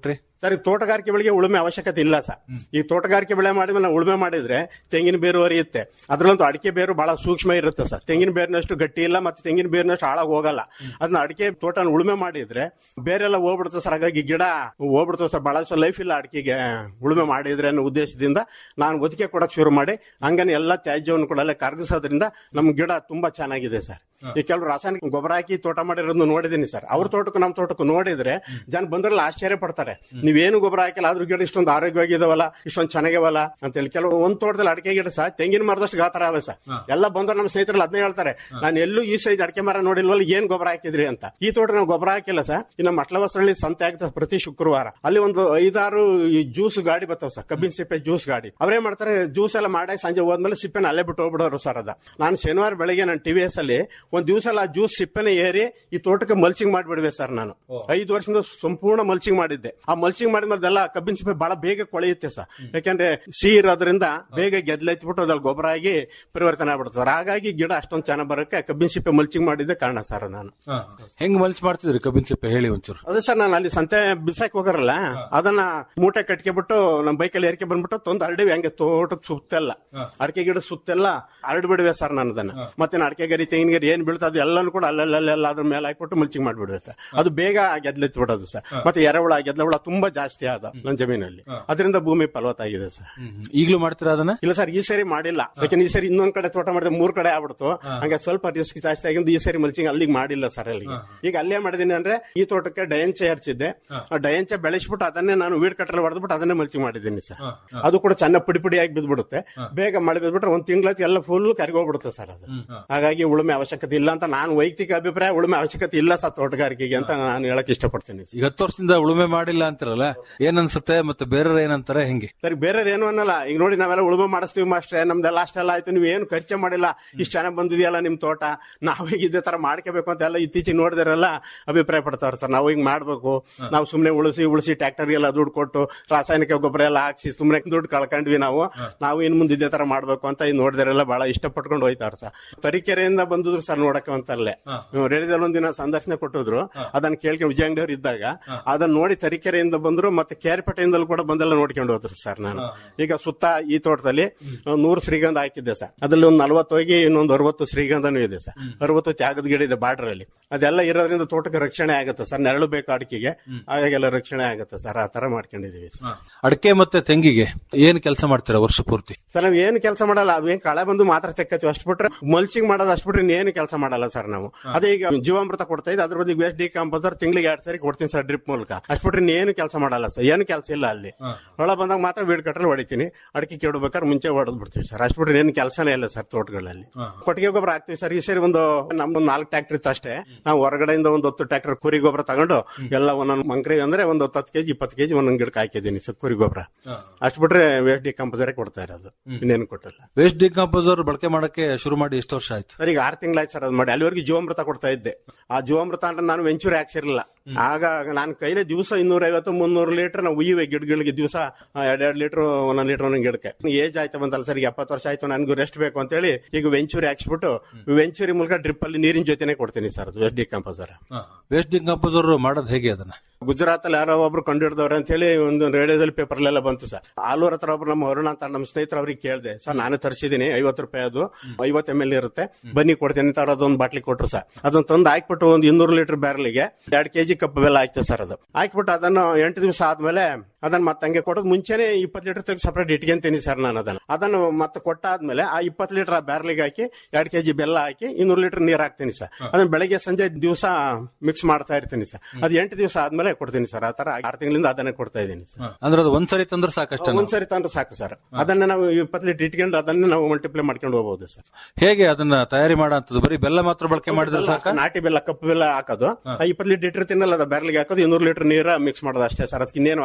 ಸರ್ ಈ ತೋಟಗಾರಿಕೆ ಬೆಳೆಗೆ ಉಳುಮೆ ಅವಶ್ಯಕತೆ ಇಲ್ಲ ಸರ್ ಈ ತೋಟಗಾರಿಕೆ ಬೆಳೆ ಮಾಡಿದ್ಮೇಲೆ ನಾವು ಉಳುಮೆ ಮಾಡಿದ್ರೆ ತೆಂಗಿನ ಬೇರು ಹರಿಯುತ್ತೆ ಅದ್ರಲ್ಲಂತೂ ಅಡಿಕೆ ಬೇರು ಬಹಳ ಸೂಕ್ಷ್ಮ ಇರುತ್ತೆ ಸರ್ ತೆಂಗಿನ ಬೇರಿನಷ್ಟು ಗಟ್ಟಿ ಇಲ್ಲ ಮತ್ತೆ ತೆಂಗಿನ ಬೇರಿನಷ್ಟು ಹಾಳಾಗಿ ಹೋಗಲ್ಲ ಅದನ್ನ ಅಡಿಕೆ ತೋಟನ ಉಳುಮೆ ಮಾಡಿದ್ರೆ ಬೇರೆಲ್ಲ ಹೋಗ್ಬಿಡುತ್ತೆ ಸರ್ ಹಾಗಾಗಿ ಗಿಡ ಹೋಗ್ಬಿಡ್ತದೆ ಸರ್ ಬಹಳ ಲೈಫ್ ಇಲ್ಲ ಅಡಿಕೆಗೆ ಉಳುಮೆ ಮಾಡಿದ್ರೆ ಅನ್ನೋ ಉದ್ದೇಶದಿಂದ ನಾನು ಒದಿಕೆ ಕೊಡಕ್ ಶುರು ಮಾಡಿ ಹಂಗನೆ ಎಲ್ಲ ತ್ಯಾಜ್ಯವನ್ನು ಕೂಡ ಅಲ್ಲೇ ಕರಗಿಸೋದ್ರಿಂದ ನಮ್ ಗಿಡ ತುಂಬಾ ಚೆನ್ನಾಗಿದೆ ಸರ್ ಈ ಕೆಲವು ರಾಸಾಯನಿಕ ಗೊಬ್ಬರ ಹಾಕಿ ತೋಟ ಮಾಡಿರೋದು ನೋಡಿದೀನಿ ಸರ್ ಅವ್ರ ತೋಟಕ್ಕೂ ನಮ್ಮ ತೋಟಕ್ಕೂ ನೋಡಿದ್ರೆ ಜನ ಬಂದ್ರಲ್ಲ ಆಶ್ಚರ್ಯ ಪಡ್ತಾರೆ ನೀವೇನು ಗೊಬ್ಬರ ಹಾಕಿಲ್ಲ ಆದ್ರೂ ಗಿಡ ಇಷ್ಟೊಂದು ಆರೋಗ್ಯವಾಗಿದಾವಲ್ಲ ಇಷ್ಟೊಂದು ಚೆನ್ನಾಗಿವಲ್ಲ ಅಂತ ಹೇಳಿ ಕೆಲವು ಒಂದ್ ತೋಟದಲ್ಲಿ ಅಡಿಕೆ ಗಿಡ ಸಹ ತೆಂಗಿನ ಮರದಷ್ಟು ಗಾತ್ರ ಅವೆ ಸರ್ ಎಲ್ಲ ಬಂದ್ರೆ ನಮ್ಮ ಸ್ನೇಹಿತರಲ್ಲಿ ಅದನ್ನೇ ಹೇಳ್ತಾರೆ ನಾನು ಎಲ್ಲೂ ಈ ಸೈಜ್ ಅಡಿಕೆ ಮರ ನೋಡಿಲ್ವಲ್ಲ ಏನ್ ಗೊಬ್ಬರ ಹಾಕಿದ್ರಿ ಅಂತ ಈ ತೋಟ ನಾವು ಗೊಬ್ಬರ ಹಾಕಿಲ್ಲ ಸರ್ ಇನ್ನು ಮಟ್ಲವಸ್ರಲ್ಲಿ ಸಂತೆ ಆಗ್ತದೆ ಪ್ರತಿ ಶುಕ್ರವಾರ ಅಲ್ಲಿ ಒಂದು ಐದಾರು ಈ ಜ್ಯೂಸ್ ಗಾಡಿ ಬರ್ತಾವ ಸರ್ ಕಬ್ಬಿನ ಸಿಪ್ಪೆ ಜ್ಯೂಸ್ ಗಾಡಿ ಅವ್ರೇನ್ ಮಾಡ್ತಾರೆ ಜ್ಯೂಸ್ ಎಲ್ಲ ಮಾಡಿ ಸಂಜೆ ಹೋದ್ಮೇಲೆ ಸಿಪ್ಪೆನ ಅಲ್ಲೇ ಬಿಟ್ಟು ಹೋಗ್ಬಿಡೋರು ಸರ್ ಅದ ನಾನು ಶನಿವಾರ ಬೆಳಗ್ಗೆ ನನ್ನ ಟಿವಿ ಎಸ್ ಅಲ್ಲಿ ಒಂದ್ ದಿವಸ ಎಲ್ಲ ಜ್ಯೂಸ್ ಸಿಪ್ಪೆನ ಏರಿ ಈ ತೋಟಕ್ಕೆ ಮಲ್ಚಿಂಗ್ ಮಾಡಿಬಿಡ್ವೆ ಸರ್ ನಾನು ಐದು ವರ್ಷದಿಂದ ಸಂಪೂರ್ಣ ಮಲ್ಚಿಂಗ್ ಮಾಡಿದ್ದೆ ಆ ಮಲ್ಚಿಂಗ್ ಮಾಡಿದ್ಮೇಲೆ ಎಲ್ಲ ಕಬ್ಬಿನ ಸಿಪ್ಪೆ ಬಹಳ ಬೇಗ ಕೊಳೆಯುತ್ತೆ ಸರ್ ಯಾಕಂದ್ರೆ ಸಿಹಿ ಇರೋದ್ರಿಂದ ಬೇಗ ಗೆದ್ಲೆತ್ಬಿಟ್ಟು ಅದ್ರಲ್ಲಿ ಗೊಬ್ಬರ ಆಗಿ ಪರಿವರ್ತನೆ ಆಗ್ಬಿಡುತ್ತೆ ಸರ್ ಹಾಗಾಗಿ ಗಿಡ ಅಷ್ಟೊಂದು ಚೆನ್ನಾಗಿ ಬರೋಕೆ ಕಬ್ಬಿನ ಸಿಪ್ಪೆ ಮಲ್ಚಿಂಗ್ ಮಾಡಿದ್ದೆ ಕಾರಣ ಸರ್ ನಾನು ಹೆಂಗ್ ಮಲ್ಚ್ ಮಾಡ್ತಿದ್ರಿ ಕಬ್ಬಿನ ಸಿಪ್ಪೆ ಹೇಳಿ ಒಂಚೂರು ಅದೇ ಸರ್ ನಾನು ಅಲ್ಲಿ ಸಂತೆ ಬಿಸಾಕ್ ಹೋಗಾರಲ್ಲ ಅದನ್ನ ಮೂಟೆ ಕಟ್ಕೆಬಿಟ್ಟು ನಮ್ಮ ಬೈಕಲ್ಲಿ ಏರ್ಕೆ ಬಂದ್ಬಿಟ್ಟು ತೊಂದು ಹರಡಿವಿ ಹಂಗೆ ತೋಟದ ಸುತ್ತೆಲ್ಲ ಅಡಿಕೆ ಗಿಡ ಸುತ್ತೆಲ್ಲ ಹರಡ್ ಬಿಡುವೆ ಸರ್ ನಾನು ಅದನ್ನ ಮತ್ತೆ ನಾನು ಅಡಿಕೆ ಗರಿ ತೆಂಗಿನ ಗರಿ ಏನ್ ಬೀಳ್ತದೆ ಎಲ್ಲಾನು ಕೂಡ ಅಲ್ಲೆಲ್ಲ ಅದ್ರ ಮೇಲೆ ಹಾಕ್ಬಿಟ್ಟು ಮುಲ್ಚಿಂಗ್ ಮಾಡ್ಬಿಡುವೆ ಸರ್ ಅದು ಬೇಗ ಗೆದ್ಲೆತ್ ಬಿಡೋದು ಸರ್ ಮತ್ತೆ ಎರೆಹುಳ ಗೆದ್ದಹುಳ ತುಂಬಾ ಜಾಸ್ತಿ ಆದ ನನ್ನ ಜಮೀನಲ್ಲಿ ಅದರಿಂದ ಭೂಮಿ ಫಲವತ್ತಾಗಿದೆ ಸರ್ ಈಗಲೂ ಮಾಡ್ತೀರಾ ಅದನ್ನ ಇಲ್ಲ ಸರ್ ಈ ಸರಿ ಮಾಡಿಲ್ಲ ಯಾಕಂದ್ರೆ ಈ ಸರಿ ಇನ್ನೊಂದ್ ಕಡೆ ತೋಟ ಮಾಡಿದ್ರೆ ಮೂರ್ ಕಡೆ ಆಗ್ಬಿಡ್ತು ಹಂಗೆ ಸ್ವಲ್ಪ ರಿಸ್ಕ್ ಜಾಸ್ತಿ ಆಗಿದ್ದು ಈ ಸರಿ ಮಲ್ಚಿಂಗ್ ಅಲ್ಲಿಗೆ ಮಾಡಿಲ್ಲ ಸರ್ ಅಲ್ಲಿಗೆ ಈಗ ಅಲ್ಲೇ ಮಾಡಿದೀನಿ ಅಂದ್ರೆ ಈ ತೋಟಕ್ಕೆ ಡಯಂಚ ಹರ್ಚಿದ್ದೆ ಆ ಡಯಂಚ ಬೆಳೆಸ್ಬಿಟ್ಟು ಅದನ್ನೇ ನಾನು ವೀಡ್ ಕಟ್ಟಲ್ಲಿ ಹೊಡೆದ್ಬಿಟ್ಟು ಅದನ್ನೇ ಮಲ್ಚಿಂಗ್ ಮಾಡಿದ್ದೀನಿ ಸರ್ ಅದು ಕೂಡ ಚೆನ್ನಾಗಿ ಪುಡಿ ಪುಡಿಯಾಗಿ ಬಿದ್ಬಿಡುತ್ತೆ ಬೇಗ ಮಳೆ ಬಿದ್ಬಿಟ್ರೆ ಒಂದ್ ತಿಂಗಳತಿ ಎಲ್ಲ ಫುಲ್ ಕರಿಗೋಗ್ಬಿಡುತ್ತೆ ಸರ್ ಅದು ಹಾಗಾಗಿ ಉಳುಮೆ ಅವಶ್ಯಕತೆ ಇಲ್ಲ ಅಂತ ನಾನು ವೈಯಕ್ತಿಕ ಅಭಿಪ್ರಾಯ ಉಳುಮೆ ಅವಶ್ಯಕತೆ ಇಲ್ಲ ಸರ್ ತೋಟಗಾರಿಕೆಗೆ ಅಂತ ನಾನು ಹೇಳಕ್ ಇಷ್ಟಪಡ್ತೀನಿ ಈಗ ಹತ್ತು ವರ್ಷದಿಂದ ಉಳುಮೆ ಮಾಡಿಲ್ಲ ಅಂತಿರಲ್ಲ ಏನ್ ಅನ್ಸುತ್ತೆ ಮತ್ತೆ ಬೇರೆ ಏನಂತಾರೆ ಹೆಂಗೆ ಸರಿ ಬೇರೆ ಏನು ಅನ್ನಲ್ಲ ಈಗ ನೋಡಿ ನಾವೆಲ್ಲ ಉಳುಮೆ ಮಾಡಿಸ್ತೀವಿ ಮಾಸ್ಟ್ರೆ ನಮ್ದೆಲ್ಲ ಅಷ್ಟೆಲ್ಲ ಆಯ್ತು ನೀವು ಏನು ಖರ್ಚು ಮಾಡಿಲ್ಲ ಇಷ್ಟು ಚೆನ್ನಾಗಿ ಬಂದಿದೆಯಲ್ಲ ನಿಮ್ ತೋಟ ನಾವು ಈಗ ಇದೇ ತರ ಮಾಡ್ಕೋಬೇಕು ಅಂತ ಎಲ್ಲ ಇತ್ತೀಚೆಗೆ ನೋಡಿದ್ರೆಲ್ಲ ಅಭಿಪ್ರಾಯ ಪಡ್ತಾವ್ರೆ ಸರ್ ನಾವು ಹಿಂಗ್ ಮಾಡ್ಬೇಕು ನಾವು ಸುಮ್ನೆ ಉಳಿಸಿ ಉಳಿಸಿ ಟ್ರ್ಯಾಕ್ಟರ್ಗೆಲ್ಲ ದುಡ್ಡು ಕೊಟ್ಟು ರಾಸಾಯನಿಕ ಗೊಬ್ಬರ ಎಲ್ಲ ಹಾಕ್ಸಿ ಸುಮ್ನೆ ದುಡ್ಡು ಕಳ್ಕೊಂಡ್ವಿ ನಾವು ನಾವು ಇನ್ ಮುಂದೆ ಇದೇ ತರ ಮಾಡ್ಬೇಕು ಅಂತ ಇದು ನೋಡಿದ್ರೆಲ್ಲ ಬಹಳ ಇಷ್ಟಪಟ್ಕೊಂಡು ಹೋಯ್ತಾರ ಸರ್ ತರೀಕೆರೆಯಿಂದ ಬಂದಿದ್ರು ಸರ್ ನೋಡಕ್ಕೆ ಅಂತಲ್ಲೇ ರೇಡಿಯೋದಲ್ಲಿ ಒಂದಿನ ಸಂದರ್ಶನ ಕೊಟ್ಟಿದ್ರು ಅದನ್ನ ಕೇಳ್ಕೊಂಡು ವಿಜಯಂಗಡಿ ಇದ್ದಾಗ ಅದನ್ನ ನೋಡಿ ತರೀಕೆರೆಯಿಂದ ಬಂದ್ರು ಮತ್ತೆ ಕೇರ್ಪೇಟೆಯಿಂದಲೂ ಕೂಡ ಬಂದೆಲ್ಲ ನೋಡ್ಕೊಂಡು ಹೋದ್ರು ಸರ್ ನಾನು ಈಗ ಸುತ್ತ ಈ ತೋಟದಲ್ಲಿ ನೂರು ಶ್ರೀಗಂಧ ಹಾಕಿದ್ದೆ ಸರ್ ಅದ್ರಲ್ಲಿ ಒಂದು ನಲ್ವತ್ತು ಹೋಗಿ ಇನ್ನೊಂದು ಅರವತ್ತು ಶ್ರೀಗಂಧನೂ ಇದೆ ಸರ್ ಅರವತ್ತು ತ್ಯಾಗದ ಗಿಡ ಇದೆ ಬಾರ್ಡರ್ ಅಲ್ಲಿ ಅದೆಲ್ಲ ಇರೋದ್ರಿಂದ ತೋಟಕ್ಕೆ ರಕ್ಷಣೆ ಆಗುತ್ತೆ ಸರ್ ನೆರಳು ಬೇಕು ಅಡಿಕೆಗೆ ಹಾಗಾಗೆಲ್ಲ ರಕ್ಷಣೆ ಆಗುತ್ತೆ ಸರ್ ಆ ತರ ಮಾಡ್ಕೊಂಡಿದೀವಿ ಸರ್ ಅಡಿಕೆ ಮತ್ತೆ ತೆಂಗಿಗೆ ಏನ್ ಕೆಲಸ ಮಾಡ್ತೀರಾ ವರ್ಷ ಪೂರ್ತಿ ಸರ್ ನಾವ್ ಏನು ಕೆಲಸ ಮಾಡಲ್ಲ ಅವೇನ್ ಕಳೆ ಬಂದು ಮಾತ್ರ ತೆಕ್ಕತ್ತೀವಿ ಅಷ್ಟು ಬಿಟ್ರೆ ಮಲ್ಚಿಂಗ್ ಮಾಡೋದು ಅಷ್ಟು ಬಿಟ್ರೆ ಏನು ಕೆಲಸ ಮಾಡಲ್ಲ ಸರ್ ನಾವು ಅದೇ ಈಗ ಜೀವಾಮೃತ ಕೊಡ್ತಾ ಇದ್ದೆ ಅದ್ರ ಬದಲಿಗೆ ವೇಸ್ಟ್ ಡಿಕಾಂಪೋಸರ್ ತಿಂಗಳಿಗೆ ಎರಡ್ ಸರಿ ಕೊಡ್ತೀನಿ ಸರ್ ಡ್ರಿಪ್ ಮೂಲಕ ಅಷ್ಟು ಬಿಟ್ರೆ ಏನು ಕೆಲಸ ಮಾಡಲ್ಲ ಸರ್ ಏನು ಕೆಲಸ ಇಲ್ಲ ಅಲ್ಲಿ ಹೊಳ ಬಂದಾಗ ಮಾತ್ರ ವೀಡ್ ಕಟ್ರಲ್ಲಿ ಹೊಡಿತೀನಿ ಅಡಿಕೆ ಕೆಡಬೇಕಾದ್ರೆ ಮುಂಚೆ ಹೊಡೆದ್ ಬಿಡ್ತೀವಿ ಸರ್ ಅಷ್ಟು ಬಿಟ್ರೆ ಏನು ಕೆಲಸನೇ ಇಲ್ಲ ಸರ್ ತೋಟಗಳಲ್ಲಿ ಕೊಟ್ಟಿಗೆ ಗೊಬ್ಬರ ಹಾಕ್ತಿವಿ ಸರ್ ಈ ಸರಿ ಒಂದು ನಮ್ದು ನಾಲ್ಕು ಟ್ರ್ಯಾಕ್ಟರ್ ಇತ್ತು ಅಷ್ಟೇ ನಾವು ಹೊರಗಡೆಯಿಂದ ಒಂದು ಹತ್ತು ಟ್ರ್ಯಾಕ್ಟರ್ ಕುರಿ ಗೊಬ್ಬರ ತಗೊಂಡು ಎಲ್ಲ ಒಂದೊಂದು ಮಂಕ್ರಿ ಅಂದ್ರೆ ಒಂದು ಹತ್ತು ಕೆಜಿ ಇಪ್ಪತ್ತು ಕೆಜಿ ಒಂದೊಂದು ಗಿಡಕ್ಕೆ ಹಾಕಿದ್ದೀನಿ ಸರ್ ಕುರಿ ಗೊಬ್ಬರ ಅಷ್ಟು ಬಿಟ್ರೆ ವೇಸ್ಟ್ ಡಿಕಾಂಪೋಸರ್ ಕೊಡ್ತಾ ಇರೋದು ಇನ್ನೇನು ಕೊಟ್ಟಿಲ್ಲ ವೇಸ್ಟ್ ಡಿಕಾಂಪೋಸರ್ ಬಳಕೆ ಮಾಡಕ್ಕೆ ಶುರು ಮಾಡಿ ಎಷ್ಟು ವರ್ಷ ಆಯ್ತು ಸರ್ ಈಗ ಆರು ತಿಂಗಳಾಯ್ತು ಸರ್ ಅದು ಮಾಡಿ ಅಲ್ಲಿವರೆಗೆ ಜೀವಾಮೃತ ಕೊಡ್ತಾ ಇದ್ದೆ ಆ ಜೀವಾಮೃತ ಅಂದ್ರೆ ನಾನು ವೆಂಚೂರಿ ಹಾಕ್ಸಿರ್ಲಿಲ್ಲ ಆಗ ನಾನು ಕೈಲೇ ದಿವಸ ಇನ್ನೂರ ಐವತ್ತು ಮುನ್ನೂರು ಲೀಟರ್ ನಾವು ಉಯ್ಯುವೆ ಗಿಡಗಳಿಗೆ ದಿವಸ ಎರಡೆರಡು ಲೀಟರ್ ಒಂದೊಂದು ಲೀಟರ್ ಒಂದೊಂದು ಗಿಡಕ್ಕೆ ಏಜ್ ಆಯ್ತು ಬಂತಲ್ಲ ಸರ್ ಈಗ ಎಪ್ಪತ್ತು ವರ್ಷ ಆಯ್ತು ನನಗೂ ರೆಸ್ಟ್ ಬೇಕು ಅಂತ ಹೇಳಿ ಈಗ ವೆಂಚೂರಿ ಹಾಕ್ಸ್ಬಿಟ್ಟು ವೆಂಚೂರಿ ಮೂಲಕ ಡ್ರಿಪ್ ಅಲ್ಲಿ ನೀರಿನ ಜೊತೆನೆ ಕೊಡ್ತೀನಿ ಸರ್ ಅದು ವೆಸ್ಟ್ ಡಿಕಾಂಪೋಸರ್ ವೇಸ್ಟ್ ಡಿಕಾಂಪೋಸರ್ ಮಾಡೋದು ಹೇಗೆ ಅದನ್ನ ಗುಜರಾತ್ ಅಲ್ಲಿ ಯಾರೋ ಒಬ್ರು ಕಂಡು ಹಿಡಿದವ್ರೆ ಅಂತ ಹೇಳಿ ಒಂದು ರೇಡಿಯೋದಲ್ಲಿ ಪೇಪರ್ ಎಲ್ಲ ಬಂತು ಸರ್ ಆಲೂರ್ ಹತ್ರ ಒಬ್ರು ನಮ್ಮ ಅರುಣ ಅಂತ ನಮ್ಮ ಸ್ನೇಹಿತರು ಅವ್ರಿಗೆ ಕೇಳಿದೆ ಸರ್ ನಾನು ತರಿಸಿದೀನಿ ಐವತ್ತು ರೂಪಾಯಿ ಅದು ಐವತ್ತು ಎಮ್ ಎಲ್ ಇರುತ್ತೆ ಬನ್ನಿ ಕೊಡ್ತೀನಿ ಅಂತ ಅವ್ರು ಅದೊಂದು ಬಾಟ್ಲಿ ಕೊಟ್ರು ಸರ್ ಅದನ್ನ ತಂದು ಹಾಕ್ಬಿಟ್ಟು ಒಂದು ಇನ್ನೂರು ಲೀಟರ್ ಬ್ಯಾರಲ್ಗೆ ಎರಡು ಕೆಜಿ ಕಪ್ಪು ಬೆಲ್ಲ ಆಯ್ತು ಸರ್ ಅದು ಹಾಕ್ಬಿಟ್ಟು ಅದನ್ನು ಎಂಟು ದಿವಸ ಆದ್ಮೇಲೆ ಅದನ್ನ ಮತ್ತೆ ಹಂಗೆ ಕೊಡೋದು ಮುಂಚೆನೆ ಇಪ್ಪತ್ತು ಲೀಟರ್ ತೆಗೆದು ಸಪರೇಟ್ ಇಟ್ಕೊಂತೀನಿ ಸರ್ ನಾನು ಅದನ್ನ ಅದನ್ನು ಮತ್ತೆ ಕೊಟ್ಟಾದ್ಮೇಲೆ ಆ ಇಪ್ಪತ್ತು ಲೀಟರ್ ಆ ಬ್ಯಾರಲ್ಗೆ ಹಾಕಿ ಎರಡು ಕೆಜಿ ಬೆಲ್ಲ ಹಾಕಿ ಇನ್ನೂರು ಲೀಟರ್ ನೀರ್ ಹಾಕ್ತೀನಿ ಸರ್ ಅದನ್ನ ಬೆಳಗ್ಗೆ ಸಂಜೆ ದಿವಸ ಮಿಕ್ಸ್ ಮಾಡ್ತಾ ಇರ್ತೀನಿ ಸರ್ ಅದು ಎಂಟು ದಿವಸ ಆದ್ಮೇಲೆ ಕೊಡ್ತೀನಿ ಸರ್ ಆ ತರ ಆರು ತಿಂಗಳಿಂದ ಅದನ್ನೇ ಕೊಡ್ತಾ ಇದ್ದೀನಿ ಸರ್ ಅಂದ್ರೆ ಅದು ಒಂದ್ಸರಿ ತಂದ್ರೆ ಸಾಕಷ್ಟೇ ಒಂದ್ಸರಿ ತಂದ್ರೆ ಸಾಕು ಸರ್ ಅದನ್ನ ನಾವು ಇಪ್ಪತ್ತು ಲೀಟರ್ ಇಟ್ಕೊಂಡು ಅದನ್ನೇ ನಾವು ಮಲ್ಟಿಪ್ಲೈ ಮಾಡ್ಕೊಂಡು ಹೋಗಬಹುದು ಸರ್ ಹೇಗೆ ಅದನ್ನ ತಯಾರಿ ಮಾಡಂತದ್ದು ಬರೀ ಬೆಲ್ಲ ಮಾತ್ರ ಬಳಕೆ ಮಾಡಿದ್ರೆ ಸಾಕ ನಾಟಿ ಬೆಲ್ಲ ಕಪ್ಪು ಬೆಲ್ಲ ಹಾಕೋದು ಇಪ್ಪತ್ತು ಲೀಟರ್ ಇಟ್ಟಿರ್ತೀನಲ್ಲ ಅದು ಬ್ಯಾರಲ್ಗೆ ಹಾಕೋದು ಇನ್ನೂರು ಲೀಟರ್ ನೀರ ಮಿಕ್ಸ್ ಮಾಡೋದು ಅಷ್ಟೇ ಸರ್ ಅದಕ್ಕೆ ಇನ್ನೇನು ಹಾಕಂಗಿಲ್ಲ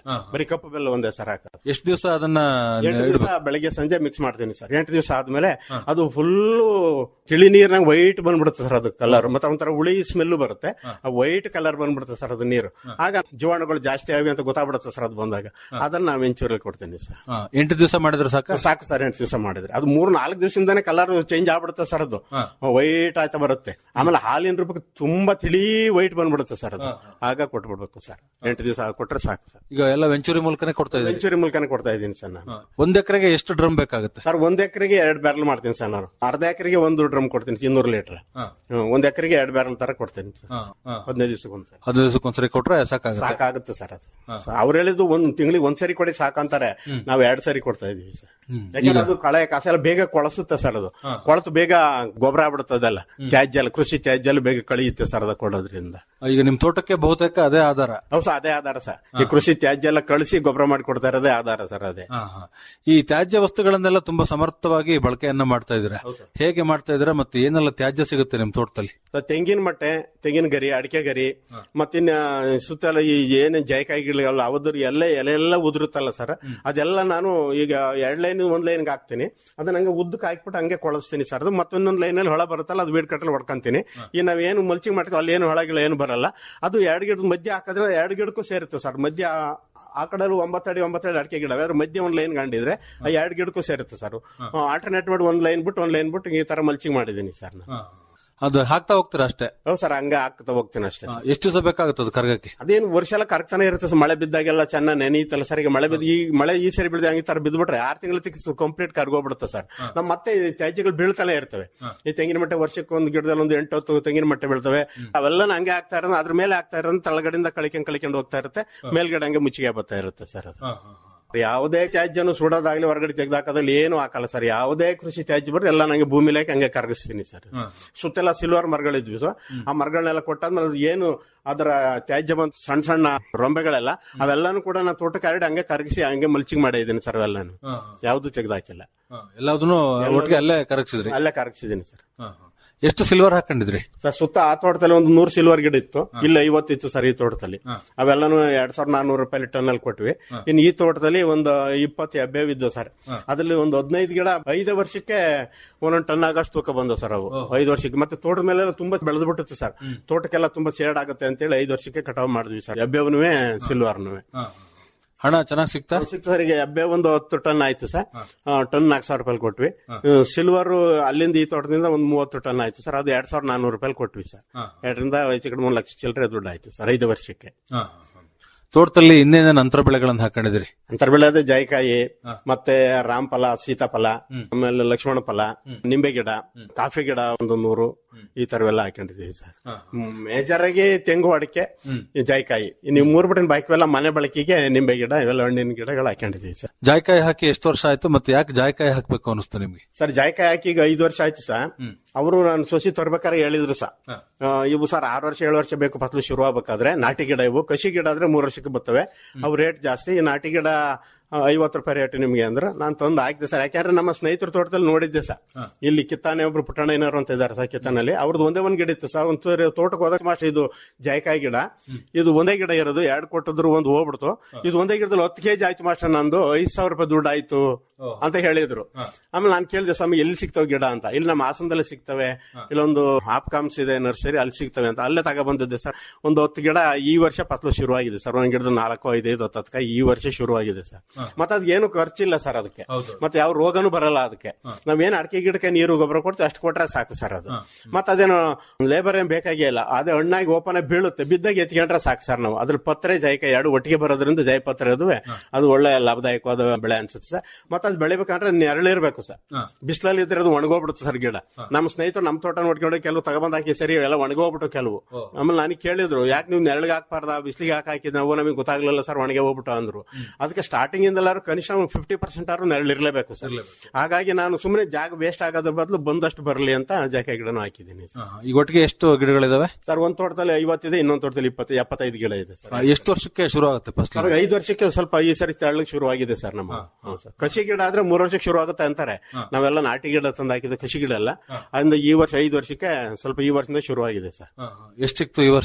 ಬರೀ ಕಪ್ಪು ಬೆಲ್ಲ ಒಂದೇ ಸರ್ ಹಾಕೋದು ಎಷ್ಟು ದಿವಸ ಅದನ್ನ ಎಂಟು ಇಡ್ಬೇಕು ದಿವಸ ಬೆಳಗ್ಗೆ ಸಂಜೆ ಮಿಕ್ಸ್ ಮಾಡ್ತೀನಿ ಸರ್ ಎಂಟು ದಿವಸ ಆದ್ಮೇಲೆ ಅದು ಫುಲ್ಲು ತಿಳಿ ನೀರ್ನಾಗ ವೈಟ್ ಬಂದ್ಬಿಡುತ್ತೆ ಸರ್ ಅದು ಕಲರ್ ಮತ್ತೆ ಒಂಥರ ಹುಳಿ ಸ್ಮೆಲ್ ಬರುತ್ತೆ ವೈಟ್ ಕಲರ್ ಬಂದ್ಬಿಡುತ್ತೆ ಸರ್ ಅದು ನೀರು ಆಗ ಜೀವಾಣುಗಳು ಜಾಸ್ತಿ ಆಗಿ ಅಂತ ಗೊತ್ತಾಗ್ಬಿಡುತ್ತೆ ಸರ್ ಅದು ಬಂದಾಗ ಅದನ್ನ ನಾವು ವೆಂಚೂರಲ್ಲಿ ಕೊಡ್ತೀನಿ ಸರ್ ಹಾ, ಎಂಟು ದಿವಸ ಮಾಡಿದ್ರೆ ಸಾಕ ಸಾಕು ಸರ್ ಎಂಟು ದಿವಸ ಮಾಡಿದ್ರೆ ಅದು ಮೂರ್ ನಾಲ್ಕು ದಿವಸದಿಂದಾನೆ ಕಲರ್ ಚೇಂಜ್ ಆಗ್ಬಿಡುತ್ತೆ ಸರ್ ಅದು ವೈಟ್ ಆಯ್ತಾ ಬರುತ್ತೆ ಆಮೇಲೆ ಹಾಲಿನ ರೂಪಕ್ಕೆ ತುಂಬಾ ತಿಳಿ ವೈಟ್ ಬಂದ್ಬಿಡುತ್ತೆ ಸರ್ ಅದು ಆಗ ಕೊಟ್ಬಿಡ್ಬೇಕು ಸರ್ ಎಂಟು ದಿವಸ ಕೊಟ್ರೆ ಸಾಕು ಸರ್ ಈಗ ಎಲ್ಲ ವೆಂಚೂರಿ ಮೂಲಕನೇ ಕೊಡ್ತಾ ಇದ್ದೀರಿ ವೆಂಚೂರಿ ಮೂಲಕನೇ ಕೊಡ್ತಾ ಇದ್ದೀನಿ ಸರ್ ನಾನು ಒಂದ್ ಎಕರೆಗೆ ಎಷ್ಟು ಡ್ರಮ್ ಬೇಕಾಗುತ್ತೆ ಸರ್ ಒಂದ್ ಎಕರೆಗೆ ಎರಡು ಬ್ಯಾರಲ್ ಮಾಡ್ತೀನಿ ಸರ್ ನಾನು ಅರ್ಧ ಎಕರೆಗೆ ಒಂದು ಡ್ರಮ್ ಕೊಡ್ತೀನಿ ಇನ್ನೂರು ಲೀಟರ್ ಒಂದ್ ಎಕರೆಗೆ ಎರಡು ಬ್ಯಾರಲ್ ತರ ಕೊಡ್ತೀನಿ ಸರ್ ಹದಿನೈದು ದಿವಸಕ್ಕೊಂದ್ ಸರ್ ಹದಿನೈದು ದಿವಸಕ್ಕೊಂದ್ಸರಿ ಕೊಟ್ರೆ ಸಾಕಾಗುತ್ತೆ ಸಾಕಾಗುತ್ತೆ ಸರ್ ಅದು ಅವ್ರು ಹೇಳಿದ್ದು ಒಂದ್ ತಿಂಗಳಿಗೆ ಒಂದ್ ಸರಿ ಕೊಡಿ ಸಾಕಂತಾರೆ ನಾವು ಎರಡ್ ಸರಿ ಕೊಡ್ತಾ ಇದೀವಿ ಸರ್ ಯಾಕಂದ್ರೆ ಅದು ಕಳೆ ಕಸ ಎಲ್ಲ ಬೇಗ ಕೊಳಸುತ್ತೆ ಸರ್ ಅದು ಕೊಳತು ಬೇಗ ಗೊಬ್ಬರ ಆಗ್ಬಿಡುತ್ತೆ ಅದೆಲ್ಲ ತ್ಯಾಜ್ಯ ಎಲ್ಲ ಕೃಷಿ ತ್ಯಾಜ್ಯ ಎಲ್ಲ ಬೇಗ ಕಳಿಯುತ್ತೆ ಸರ್ ಅದು ಕೊಡೋದ್ರಿಂದ ಈಗ ನಿಮ್ ತೋಟಕ್ಕೆ ಬಹುತೇಕ ಅದೇ ಆಧಾರ ಹೌದು ಸರ್ ಅದೇ ಆಧಾರ ಸರ್ ಈ ಕೃಷಿ ತ್ಯಾಜ್ಯ ಎಲ್ಲ ಕಳಿಸಿ ಗೊಬ್ಬರ ಮಾಡಿ ಕೊಡ್ತಾ ಇರೋದೇ ಆಧಾರ ಸರ್ ಅದೇ ಹಾ, ಹಾ. ಈ ತ್ಯಾಜ್ಯ ವಸ್ತುಗಳನ್ನೆಲ್ಲ ತುಂಬಾ ಸಮರ್ಥವಾಗಿ ಬಳಕೆಯನ್ನ ಮಾಡ್ತಾ ಇದ್ದೀರಾ ಹೇಗೆ ಮಾಡ್ತಾ ಇದ್ದೀರಾ ಮತ್ತೆ ಏನೆಲ್ಲ ತ್ಯಾಜ್ಯ ಸಿಗುತ್ತೆ ನಿಮ್ ತೋಟದಲ್ಲಿ ಸೊ ತೆಂಗಿನ ಮಟ್ಟೆ ತೆಂಗಿನ ಗರಿ ಅಡಿಕೆ ಗರಿ ಮತ್ತಿನ್ನ ಸುತ್ತಲ ಈ ಏನ್ ಜಾಯ್ಕಾಯಿಗಳಲ್ಲ ಅವದ್ರ ಎಲ್ಲ ಎಲೆ ಎಲ್ಲ ಉದುರುತ್ತಲ್ಲ ಸರ್ ಅದೆಲ್ಲ ನಾನು ಈಗ ಎರಡ್ ಲೈನ್ ಒಂದ್ ಲೈನ್ಗೆ ಹಾಕ್ತೀನಿ ಅದನ್ನ ಹಂಗೆ ಉದ್ದಕ್ಕೆ ಹಾಕ್ಬಿಟ್ಟು ಹಂಗೆ ಕೊಳಸ್ತೀನಿ ಸರ್ ಅದು ಮತ್ತೊಂದೊಂದ್ ಲೈನಲ್ಲಿ ಹೊಳ ಬರುತ್ತಲ್ಲ ಅದು ವೀಡ್ ಕಟ್ಟಲ್ಲಿ ಹೊಡ್ಕೊಂತೀನಿ ಈ ನಾವೇನು ಮಲ್ಚಿಂಗ್ ಮಾಡ್ತೀವಿ ಅಲ್ಲಿ ಏನು ಹೊಳಗಳು ಏನು ಬರಲ್ಲ ಅದು ಎರಡು ಗಿಡದ ಮಧ್ಯೆ ಹಾಕಿದ್ರೆ ಎರಡು ಗಿಡಕ್ಕೂ ಸೇರುತ್ತೆ ಸರ್ ಮಧ್ಯ ಆ- ಆ ಕಡೆ ಒಂಬತ್ತಡಿ ಒಂಬತ್ತಡಿ ಅಡಿಕೆ ಗಿಡ ಅದ್ರ ಮಧ್ಯೆ ಒಂದ್ ಲೈನ್ ಗಂಡಿದ್ರೆ ಆ ಎರಡು ಗಿಡಕ್ಕೂ ಸೇರುತ್ತೆ ಸರ್ ಆಲ್ಟರ್ನೇಟ್ ಮಾಡಿ ಒಂದ್ ಲೈನ್ ಬಿಟ್ಟು ಒಂದ್ ಲೈನ್ ಬಿಟ್ಟು ಈ ತರ ಮಲ್ಚಿಂಗ್ ಮಾಡಿದ್ದೀನಿ ಸರ್ ನಾನು ಅದು ಹಾಕ್ತಾ ಹೋಗ್ತೀರಾ ಅಷ್ಟೇ ಹೌದು ಸರ್ ಹಂಗ ಹಾಕ್ತಾ ಹೋಗ್ತೀನಿ ಅಷ್ಟೇ ಹಾ, ಎಷ್ಟು ದಿವಸ ಬೇಕಾಗುತ್ತೆ ಅದು ಕರ್ಗಕ್ಕೆ ಅದೇನು ವರ್ಷ ಎಲ್ಲ ಕರ್ತಾನೆ ಇರುತ್ತೆ ಸರ್ ಮಳೆ ಬಿದ್ದಾಗೆಲ್ಲ ಚೆನ್ನಾಗಿ ನೆನೆಯುತ್ತಲ್ಲ ಸರ್ ಈಗ ಮಳೆ ಬಿದ್ದು ಈ ಮಳೆ ಈ ಸರಿ ಬಿಡದೆ ಹಂಗೆ ತರ ಬಿದ್ಬಿಟ್ರೆ ಆರು ತಿಂಗಳ ಕಂಪ್ಲೀಟ್ ಕರ್ಗೋಗ್ಬಿಡುತ್ತೆ ಸರ್ ನಮ್ ಮತ್ತೆ ಈ ತ್ಯಾಜ್ಯಗಳು ಬೀಳ್ತಾನೆ ಇರ್ತವೆ ಈ ತೆಂಗಿನ ಮಟ್ಟೆ ವರ್ಷಕ್ಕೆ ಒಂದು ಗಿಡದಲ್ಲಿ ಒಂದು ಎಂಟು ಹತ್ತು ತೆಂಗಿನ ಮಟ್ಟೆ ಬೀಳ್ತವೆ ಅವೆಲ್ಲ ಹಂಗೆ ಆಗ್ತಾ ಇರೋದು ಅದ್ರ ಮೇಲೆ ಆಗ್ತಾ ಇರೋದು ತಳಗಡೆಯಿಂದ ಕಳಿಕೊಂಡು ಕಳಿಕೊಂಡು ಹೋಗ್ತಾ ಇರುತ್ತೆ ಮೇಲ್ಗಡೆ ಹಂಗೆ ಮುಚ್ಚಿಗೆ ಬರ್ತಾ ಇರುತ್ತೆ ಸರ್ ಅದು ಯಾವುದೇ ತ್ಯಾಜ್ಯನು ಸುಡೋದಾಗ್ಲಿ ಹೊರಗಡೆ ತೆಗೆದಾಕೋದ್ರಲ್ಲಿ ಏನು ಹಾಕಲ್ಲ ಸರ್ ಯಾವುದೇ ಕೃಷಿ ತ್ಯಾಜ್ಯ ಬರೋ ಎಲ್ಲ ನಂಗೆ ಭೂಮಿ ಲೇಖ ಹಂಗೆ ಕರಗಿಸ್ತೀನಿ ಸರ್ ಸುತ್ತೆಲ್ಲ ಸಿಲ್ವರ್ ಮರಗಳಿದ್ವಿ ಸೊ ಆ ಮರಗಳನ್ನೆಲ್ಲ ಕೊಟ್ಟಾದ್ಮೇಲೆ ಅದು ಏನು ಅದರ ತ್ಯಾಜ್ಯ ಬಂತು ಸಣ್ಣ ಸಣ್ಣ ರೊಂಬೆಗಳೆಲ್ಲ ಅವೆಲ್ಲಾನು ಕೂಡ ನಾನು ತೋಟಕ್ಕೆ ಹರಡಿ ಹಂಗೆ ಕರಗಿಸಿ ಹಂಗೆ ಮಲ್ಚಿಂಗ್ ಮಾಡಿದ್ದೀನಿ ಸರ್ ಅವೆಲ್ಲಾನು ಯಾವ್ದು ತೆಗೆದಾಕಿಲ್ಲ ಎಲ್ಲದನ್ನು ಒಟ್ಟಿಗೆ ಅಲ್ಲೇ ಕರಗಿಸಿದ್ರಿ ಅಲ್ಲೇ ಕರಗಿಸಿದ್ದೀನಿ ಸರ್ ಎಷ್ಟು ಸಿಲ್ವರ್ ಹಾಕೊಂಡಿದ್ರಿ ಸರ್ ಸುತ್ತ ಆ ತೋಟದಲ್ಲಿ ಒಂದು ನೂರು ಸಿಲ್ವರ್ ಗಿಡ ಇತ್ತು ಇಲ್ಲ ಐವತ್ತಿತ್ತು ಸರ್ ಈ ತೋಟದಲ್ಲಿ ಅವೆಲ್ಲಾನು ಎರಡ್ ಸಾವಿರದ ನಾನ್ನೂರು ರೂಪಾಯಿ ಟನ್ ಅಲ್ಲಿ ಕೊಟ್ವಿ ಇನ್ನು ಈ ತೋಟದಲ್ಲಿ ಒಂದು ಇಪ್ಪತ್ತು ಎಬ್ಬೇವ್ ಇದ್ದು ಸರ್ ಅದ್ರಲ್ಲಿ ಒಂದು ಹದಿನೈದು ಗಿಡ ಐದು ವರ್ಷಕ್ಕೆ ಒಂದೊಂದು ಟನ್ ಆಗಷ್ಟು ತೂಕ ಬಂದವು ಸರ್ ಅವು ಐದು ವರ್ಷಕ್ಕೆ ಮತ್ತೆ ತೋಟದ ಮೇಲೆ ತುಂಬಾ ಬೆಳೆದು ಬಿಟ್ಟಿತ್ತು ಸರ್ ತೋಟಕ್ಕೆಲ್ಲ ತುಂಬಾ ಸೇಡ್ ಆಗುತ್ತೆ ಅಂತೇಳಿ ಐದು ವರ್ಷಕ್ಕೆ ಕಟಾವ್ ಮಾಡಿದ್ವಿ ಸರ್ ಎಬ್ಬೇವ್ನುವೆ ಸಿಲ್ವರ್ನುವೆ ಹಣ ಚೆನ್ನಾಗಿ ಸಿಗ್ತಾ ಸಿಕ್ತು ಸರ್ ಈಗ ಎಬ್ಬೆ ಒಂದು ಹತ್ತು ಟನ್ ಆಯ್ತು ಸರ್ ಆ, ಟನ್ ನಾಲ್ಕು ಸಾವಿರ ರೂಪಾಯಿ ಕೊಟ್ವಿ ಸಿಲ್ವರ್ ಅಲ್ಲಿಂದ ಈ ತೋಟದಿಂದ ಒಂದು ಮೂವತ್ತು ಟನ್ ಆಯ್ತು ಸರ್ ಅದು ಎರಡ್ ಸಾವಿರದ ನಾನ್ನೂರು ರೂಪಾಯಿ ಕೊಟ್ವಿ ಸರ್ ಎರಡರಿಂದ ಹೆಚ್ಚು ಕಡೆ ಮೂರು ಲಕ್ಷ ಚಿಲ್ಲರೆ ದುಡ್ಡು ಆಯ್ತು ಸರ್ ಐದು ವರ್ಷಕ್ಕೆ ತೋಟದಲ್ಲಿ ಇನ್ನೇನೇನು ಅಂತರ ಬೆಳೆಗಳನ್ನ ಹಾಕೊಂಡಿದ್ರಿ ಅಂತರ ಬೆಳೆ ಅದೇ ಜಾಯಿಕಾಯಿ ಮತ್ತೆ ರಾಮಫಲ ಸೀತಾಫಲ ಆಮೇಲೆ ಲಕ್ಷ್ಮಣ ಫಲ ನಿಂಬೆ ಗಿಡ ಕಾಫಿ ಗಿಡ ಒಂದು ನೂರು ಈ ತರವೆಲ್ಲ ಹಾಕೊಂಡಿದೀವಿ ಸರ್ ಮೇಜರ್ ಆಗಿ ತೆಂಗು ಅಡಿಕೆ ಈ ಜಾಯಿಕಾಯಿ ನೀವು ಮೂರು ಬಿಟ್ಟಿನ ಬಾಕಿವೆಲ್ಲ ಮನೆ ಬಳಕೆಗೆ ನಿಂಬೆ ಗಿಡ ಇವೆಲ್ಲ ಹಣ್ಣಿನ ಗಿಡಗಳು ಹಾಕೊಂಡಿದೀವಿ ಸರ್ ಜಾಯ್ಕಾಯಿ ಹಾಕಿ ಎಷ್ಟು ವರ್ಷ ಆಯ್ತು ಮತ್ತೆ ಯಾಕೆ ಜಾಯ್ಕಾಯಿ ಹಾಕ್ಬೇಕು ಅನಿಸ್ತು ನಿಮ್ಗೆ ಸರ್ ಜಾಯ್ಕಾಯಿ ಹಾಕಿ ಈಗ ಐದು ವರ್ಷ ಆಯ್ತು ಸರ್ ಅವರು ನಾನು ಸೊಸಿ ತರ್ಬೇಕಾದ್ರೆ ಹೇಳಿದ್ರು ಸರ್ ಆ, ಇವು ಸರ್ ಆರು ವರ್ಷ ಏಳು ವರ್ಷ ಬೇಕು ಫಸಲು ಶುರು ಆಗ್ಬೇಕಾದ್ರೆ ನಾಟಿ ಗಿಡ ಇವು ಕಸಿ ಗಿಡ ಆದ್ರೆ ಮೂರು ವರ್ಷಕ್ಕೆ ಬರ್ತವೆ ಅವು ರೇಟ್ ಜಾಸ್ತಿ ಈ ನಾಟಿ ಗಿಡ ಆ, ಐವತ್ತು ರೂಪಾಯಿ ರೇಟ್ ನಿಮ್ಗೆ ಅಂದ್ರೆ ನಾನು ತಂದು ಹಾಕಿದೆ ಸರ್ ಯಾಕಂದ್ರೆ ನಮ್ಮ ಸ್ನೇಹಿತರ ತೋಟದಲ್ಲಿ ನೋಡಿದ್ದೆ ಸರ್ ಇಲ್ಲಿ ಕಿತ್ತಾನೆ ಒಬ್ರು ಪುಟ್ಟಣ್ಣಯ್ಯನವರು ಅಂತ ಇದ್ದಾರೆ ಸರ್ ಕಿತ್ತಾನಲ್ಲಿ ಅವ್ರದ್ದು ಒಂದೇ ಒಂದ್ ಗಿಡ ಇತ್ತು ಸರ್ ಒಂದು ತೋಟಕ್ಕೆ ಹೋದಾಗ ಮಾಸ್ಟರ್ ಇದು ಜಾಯ್ಕಾಯಿ ಗಿಡ ಇದು ಒಂದೇ ಗಿಡ ಇರೋದು ಎರಡು ಕೊಟ್ಟಿದ್ರು ಒಂದು ಹೋಗ್ಬಿಡ್ತು ಇದು ಒಂದೇ ಗಿಡದಲ್ಲಿ ಹತ್ತು ಕೆಜಿ ಆಯ್ತು ಮಾಸ್ಟರ್ ನಂದು ಐದ್ ಸಾವಿರ ರೂಪಾಯಿ ದುಡ್ಡು ಆಯ್ತು ಅಂತ ಹೇಳಿದ್ರು ಆಮೇಲೆ ನಾನು ಕೇಳಿದೆ ಸ್ವಾಮಿ ಎಲ್ಲಿ ಸಿಗ್ತವೆ ಗಿಡ ಅಂತ ಇಲ್ಲಿ ನಮ್ಮ ಹಾಸನದಲ್ಲಿ ಸಿಗ್ತವೆ ಇಲ್ಲೊಂದು ಹಾಪ್ಕಾಮ್ಸ್ ಇದೆ ನರ್ಸರಿ ಅಲ್ಲಿ ಸಿಗ್ತವೆ ಅಂತ ಅಲ್ಲೇ ತಗೊಬಂದಿದ್ದೆ ಸರ್ ಒಂದು ಹತ್ತು ಗಿಡ ಈ ವರ್ಷ ಫಸಲು ಶುರುವಾಗಿದೆ ಸರ್ ಒಂದ್ ಗಿಡದ ನಾಲ್ಕು ಐದು ಐದು ಹತ್ತು ಹತ್ತಕ್ಕೆ ಈ ವರ್ಷ ಶುರುವಾಗಿದೆ ಸರ್ ಮತ್ತೆ ಅದಕ್ಕೆ ಏನು ಖರ್ಚಿಲ್ಲ ಸರ್ ಅದಕ್ಕೆ ಮತ್ತೆ ಯಾವ ರೋಗನೂ ಬರಲ್ಲ ಅದಕ್ಕೆ ನಾವೇನ್ ಅಡಿಕೆ ಗಿಡಕ್ಕೆ ನೀರು ಗೊಬ್ಬರ ಕೊಡ್ತೀವಿ ಅಷ್ಟು ಕೊಟ್ರೆ ಸಾಕು ಸರ್ ಅದು ಮತ್ತೆ ಅದೇನು ಲೇಬರ್ ಏನ್ ಬೇಕಾಗೇ ಇಲ್ಲ ಅದೇ ಹಣ್ಣಾಗಿ ಓಪನ್ ಆಗಿ ಬೀಳುತ್ತೆ ಬಿದ್ದಾಗ ಎತ್ಕೊಂಡ್ರೆ ಸಾಕು ಸರ್ ನಾವು ಅದ್ರ ಪತ್ರೆ ಜಾಯಿಕ ಎರಡು ಒಟ್ಟಿಗೆ ಬರೋದ್ರಿಂದ ಜಾಯಿಪತ್ರೆ ಅದುವೆ ಅದು ಒಳ್ಳೆ ಲಾಭದಾಯಕವಾದ ಬೆಳೆ ಅನ್ಸುತ್ತೆ ಸರ್ ಮತ್ತೆ ಅದು ಬೆಳಿಬೇಕಂದ್ರೆ ನೆರಳಿರ್ಬೇಕು ಸರ್ ಬಿಸಿಲಲ್ಲಿ ಇದ್ರೆ ಅದು ಒಣಗೋಗ್ಬಿಡುತ್ತೆ ಸರ್ ಗಿಡ ನಮ್ಮ ಸ್ನೇಹಿತರು ನಮ್ಮ ತೋಟ ನೋಡ್ಕೊಂಡು ಕೆಲವು ತಗೊಂಡ್ ಹಾಕಿ ಸರಿ ಎಲ್ಲ ಒಣಗೋಗ್ಬಿಟ್ಟು ಕೆಲವು ಆಮೇಲೆ ನನಗೆ ಕೇಳಿದ್ರು ಯಾಕೆ ನೀವು ನೆರಳಿಗೆ ಹಾಕ್ಬಾರ್ದ ಬಿಸಿಲಿಗೆ ಹಾಕಿ ಹಾಕಿದ್ ನಾವು ನಮಗೆ ಗೊತ್ತಾಗ್ಲಿಲ್ಲ ಸರ್ ಒಣಗೆ ಹೋಗ್ಬಿಟ್ಟು ಅಂದ್ರು ಅದಕ್ಕೆ ಸ್ಟಾರ್ಟಿಂಗ್ ಇಂದಲಾರು ಕನಿಷ್ಠ ಒಂದು ಫಿಫ್ಟಿ ಪರ್ಸೆಂಟ್ ಆದ್ರೂ ನೆರಳಿರ್ಲೇಬೇಕು ಸರ್ ಹಾಗಾಗಿ ನಾನು ಸುಮ್ಮನೆ ಜಾಗ ವೇಸ್ಟ್ ಆಗೋದ್ರ ಬದಲು ಬಂದಷ್ಟು ಬರಲಿ ಅಂತ ಜಾಕೆ ಗಿಡನೂ ಹಾಕಿದ್ದೀನಿ ಸರ್ ಈಗ ಒಟ್ಟಿಗೆ ಎಷ್ಟು ಗಿಡಗಳಿದಾವೆ ಸರ್ ಒಂದ್ ತೋಟದಲ್ಲಿ ಐವತ್ತಿದೆ ಇನ್ನೊಂದ್ ತೋಟದಲ್ಲಿ ಇಪ್ಪತ್ತು ಎಪ್ಪತ್ತೈದು ಗಿಡ ಇದೆ ಸರ್ ಆ, ಎಷ್ಟು ವರ್ಷಕ್ಕೆ ಶುರು ಆಗುತ್ತೆ ಫಸ್ಟ್ ಸರ್ ಐದು ವರ್ಷಕ್ಕೆ ಸ್ವಲ್ಪ ಈ ಸರಿ ತಳ್ಳಕ್ ಶುರು ಆಗಿದೆ ಸರ್ ನಮ್ಮ ಹ್ಮ್ ಸರ್. ಕಸಿ ಗಿಡ ಆದ್ರೆ ಮೂರ್ ವರ್ಷಕ್ಕೆ ಶುರು ಆಗುತ್ತೆ ಅಂತಾರೆ ನಾವೆಲ್ಲ ನಾಟಿ ಗಿಡ ತಂದು ಹಾಕಿದ್ದು ಕಸಿ ಗಿಡ ಎಲ್ಲ ಅದರಿಂದ ಈ ವರ್ಷ ಐದು ವರ್ಷಕ್ಕೆ ಸ್ವಲ್ಪ ಈ ವರ್ಷದಿಂದ ಶುರು ಆಗಿದೆ ಸರ್ ಎಷ್ಟು ಸಿಕ್ತು ಈ ವರ್ಷ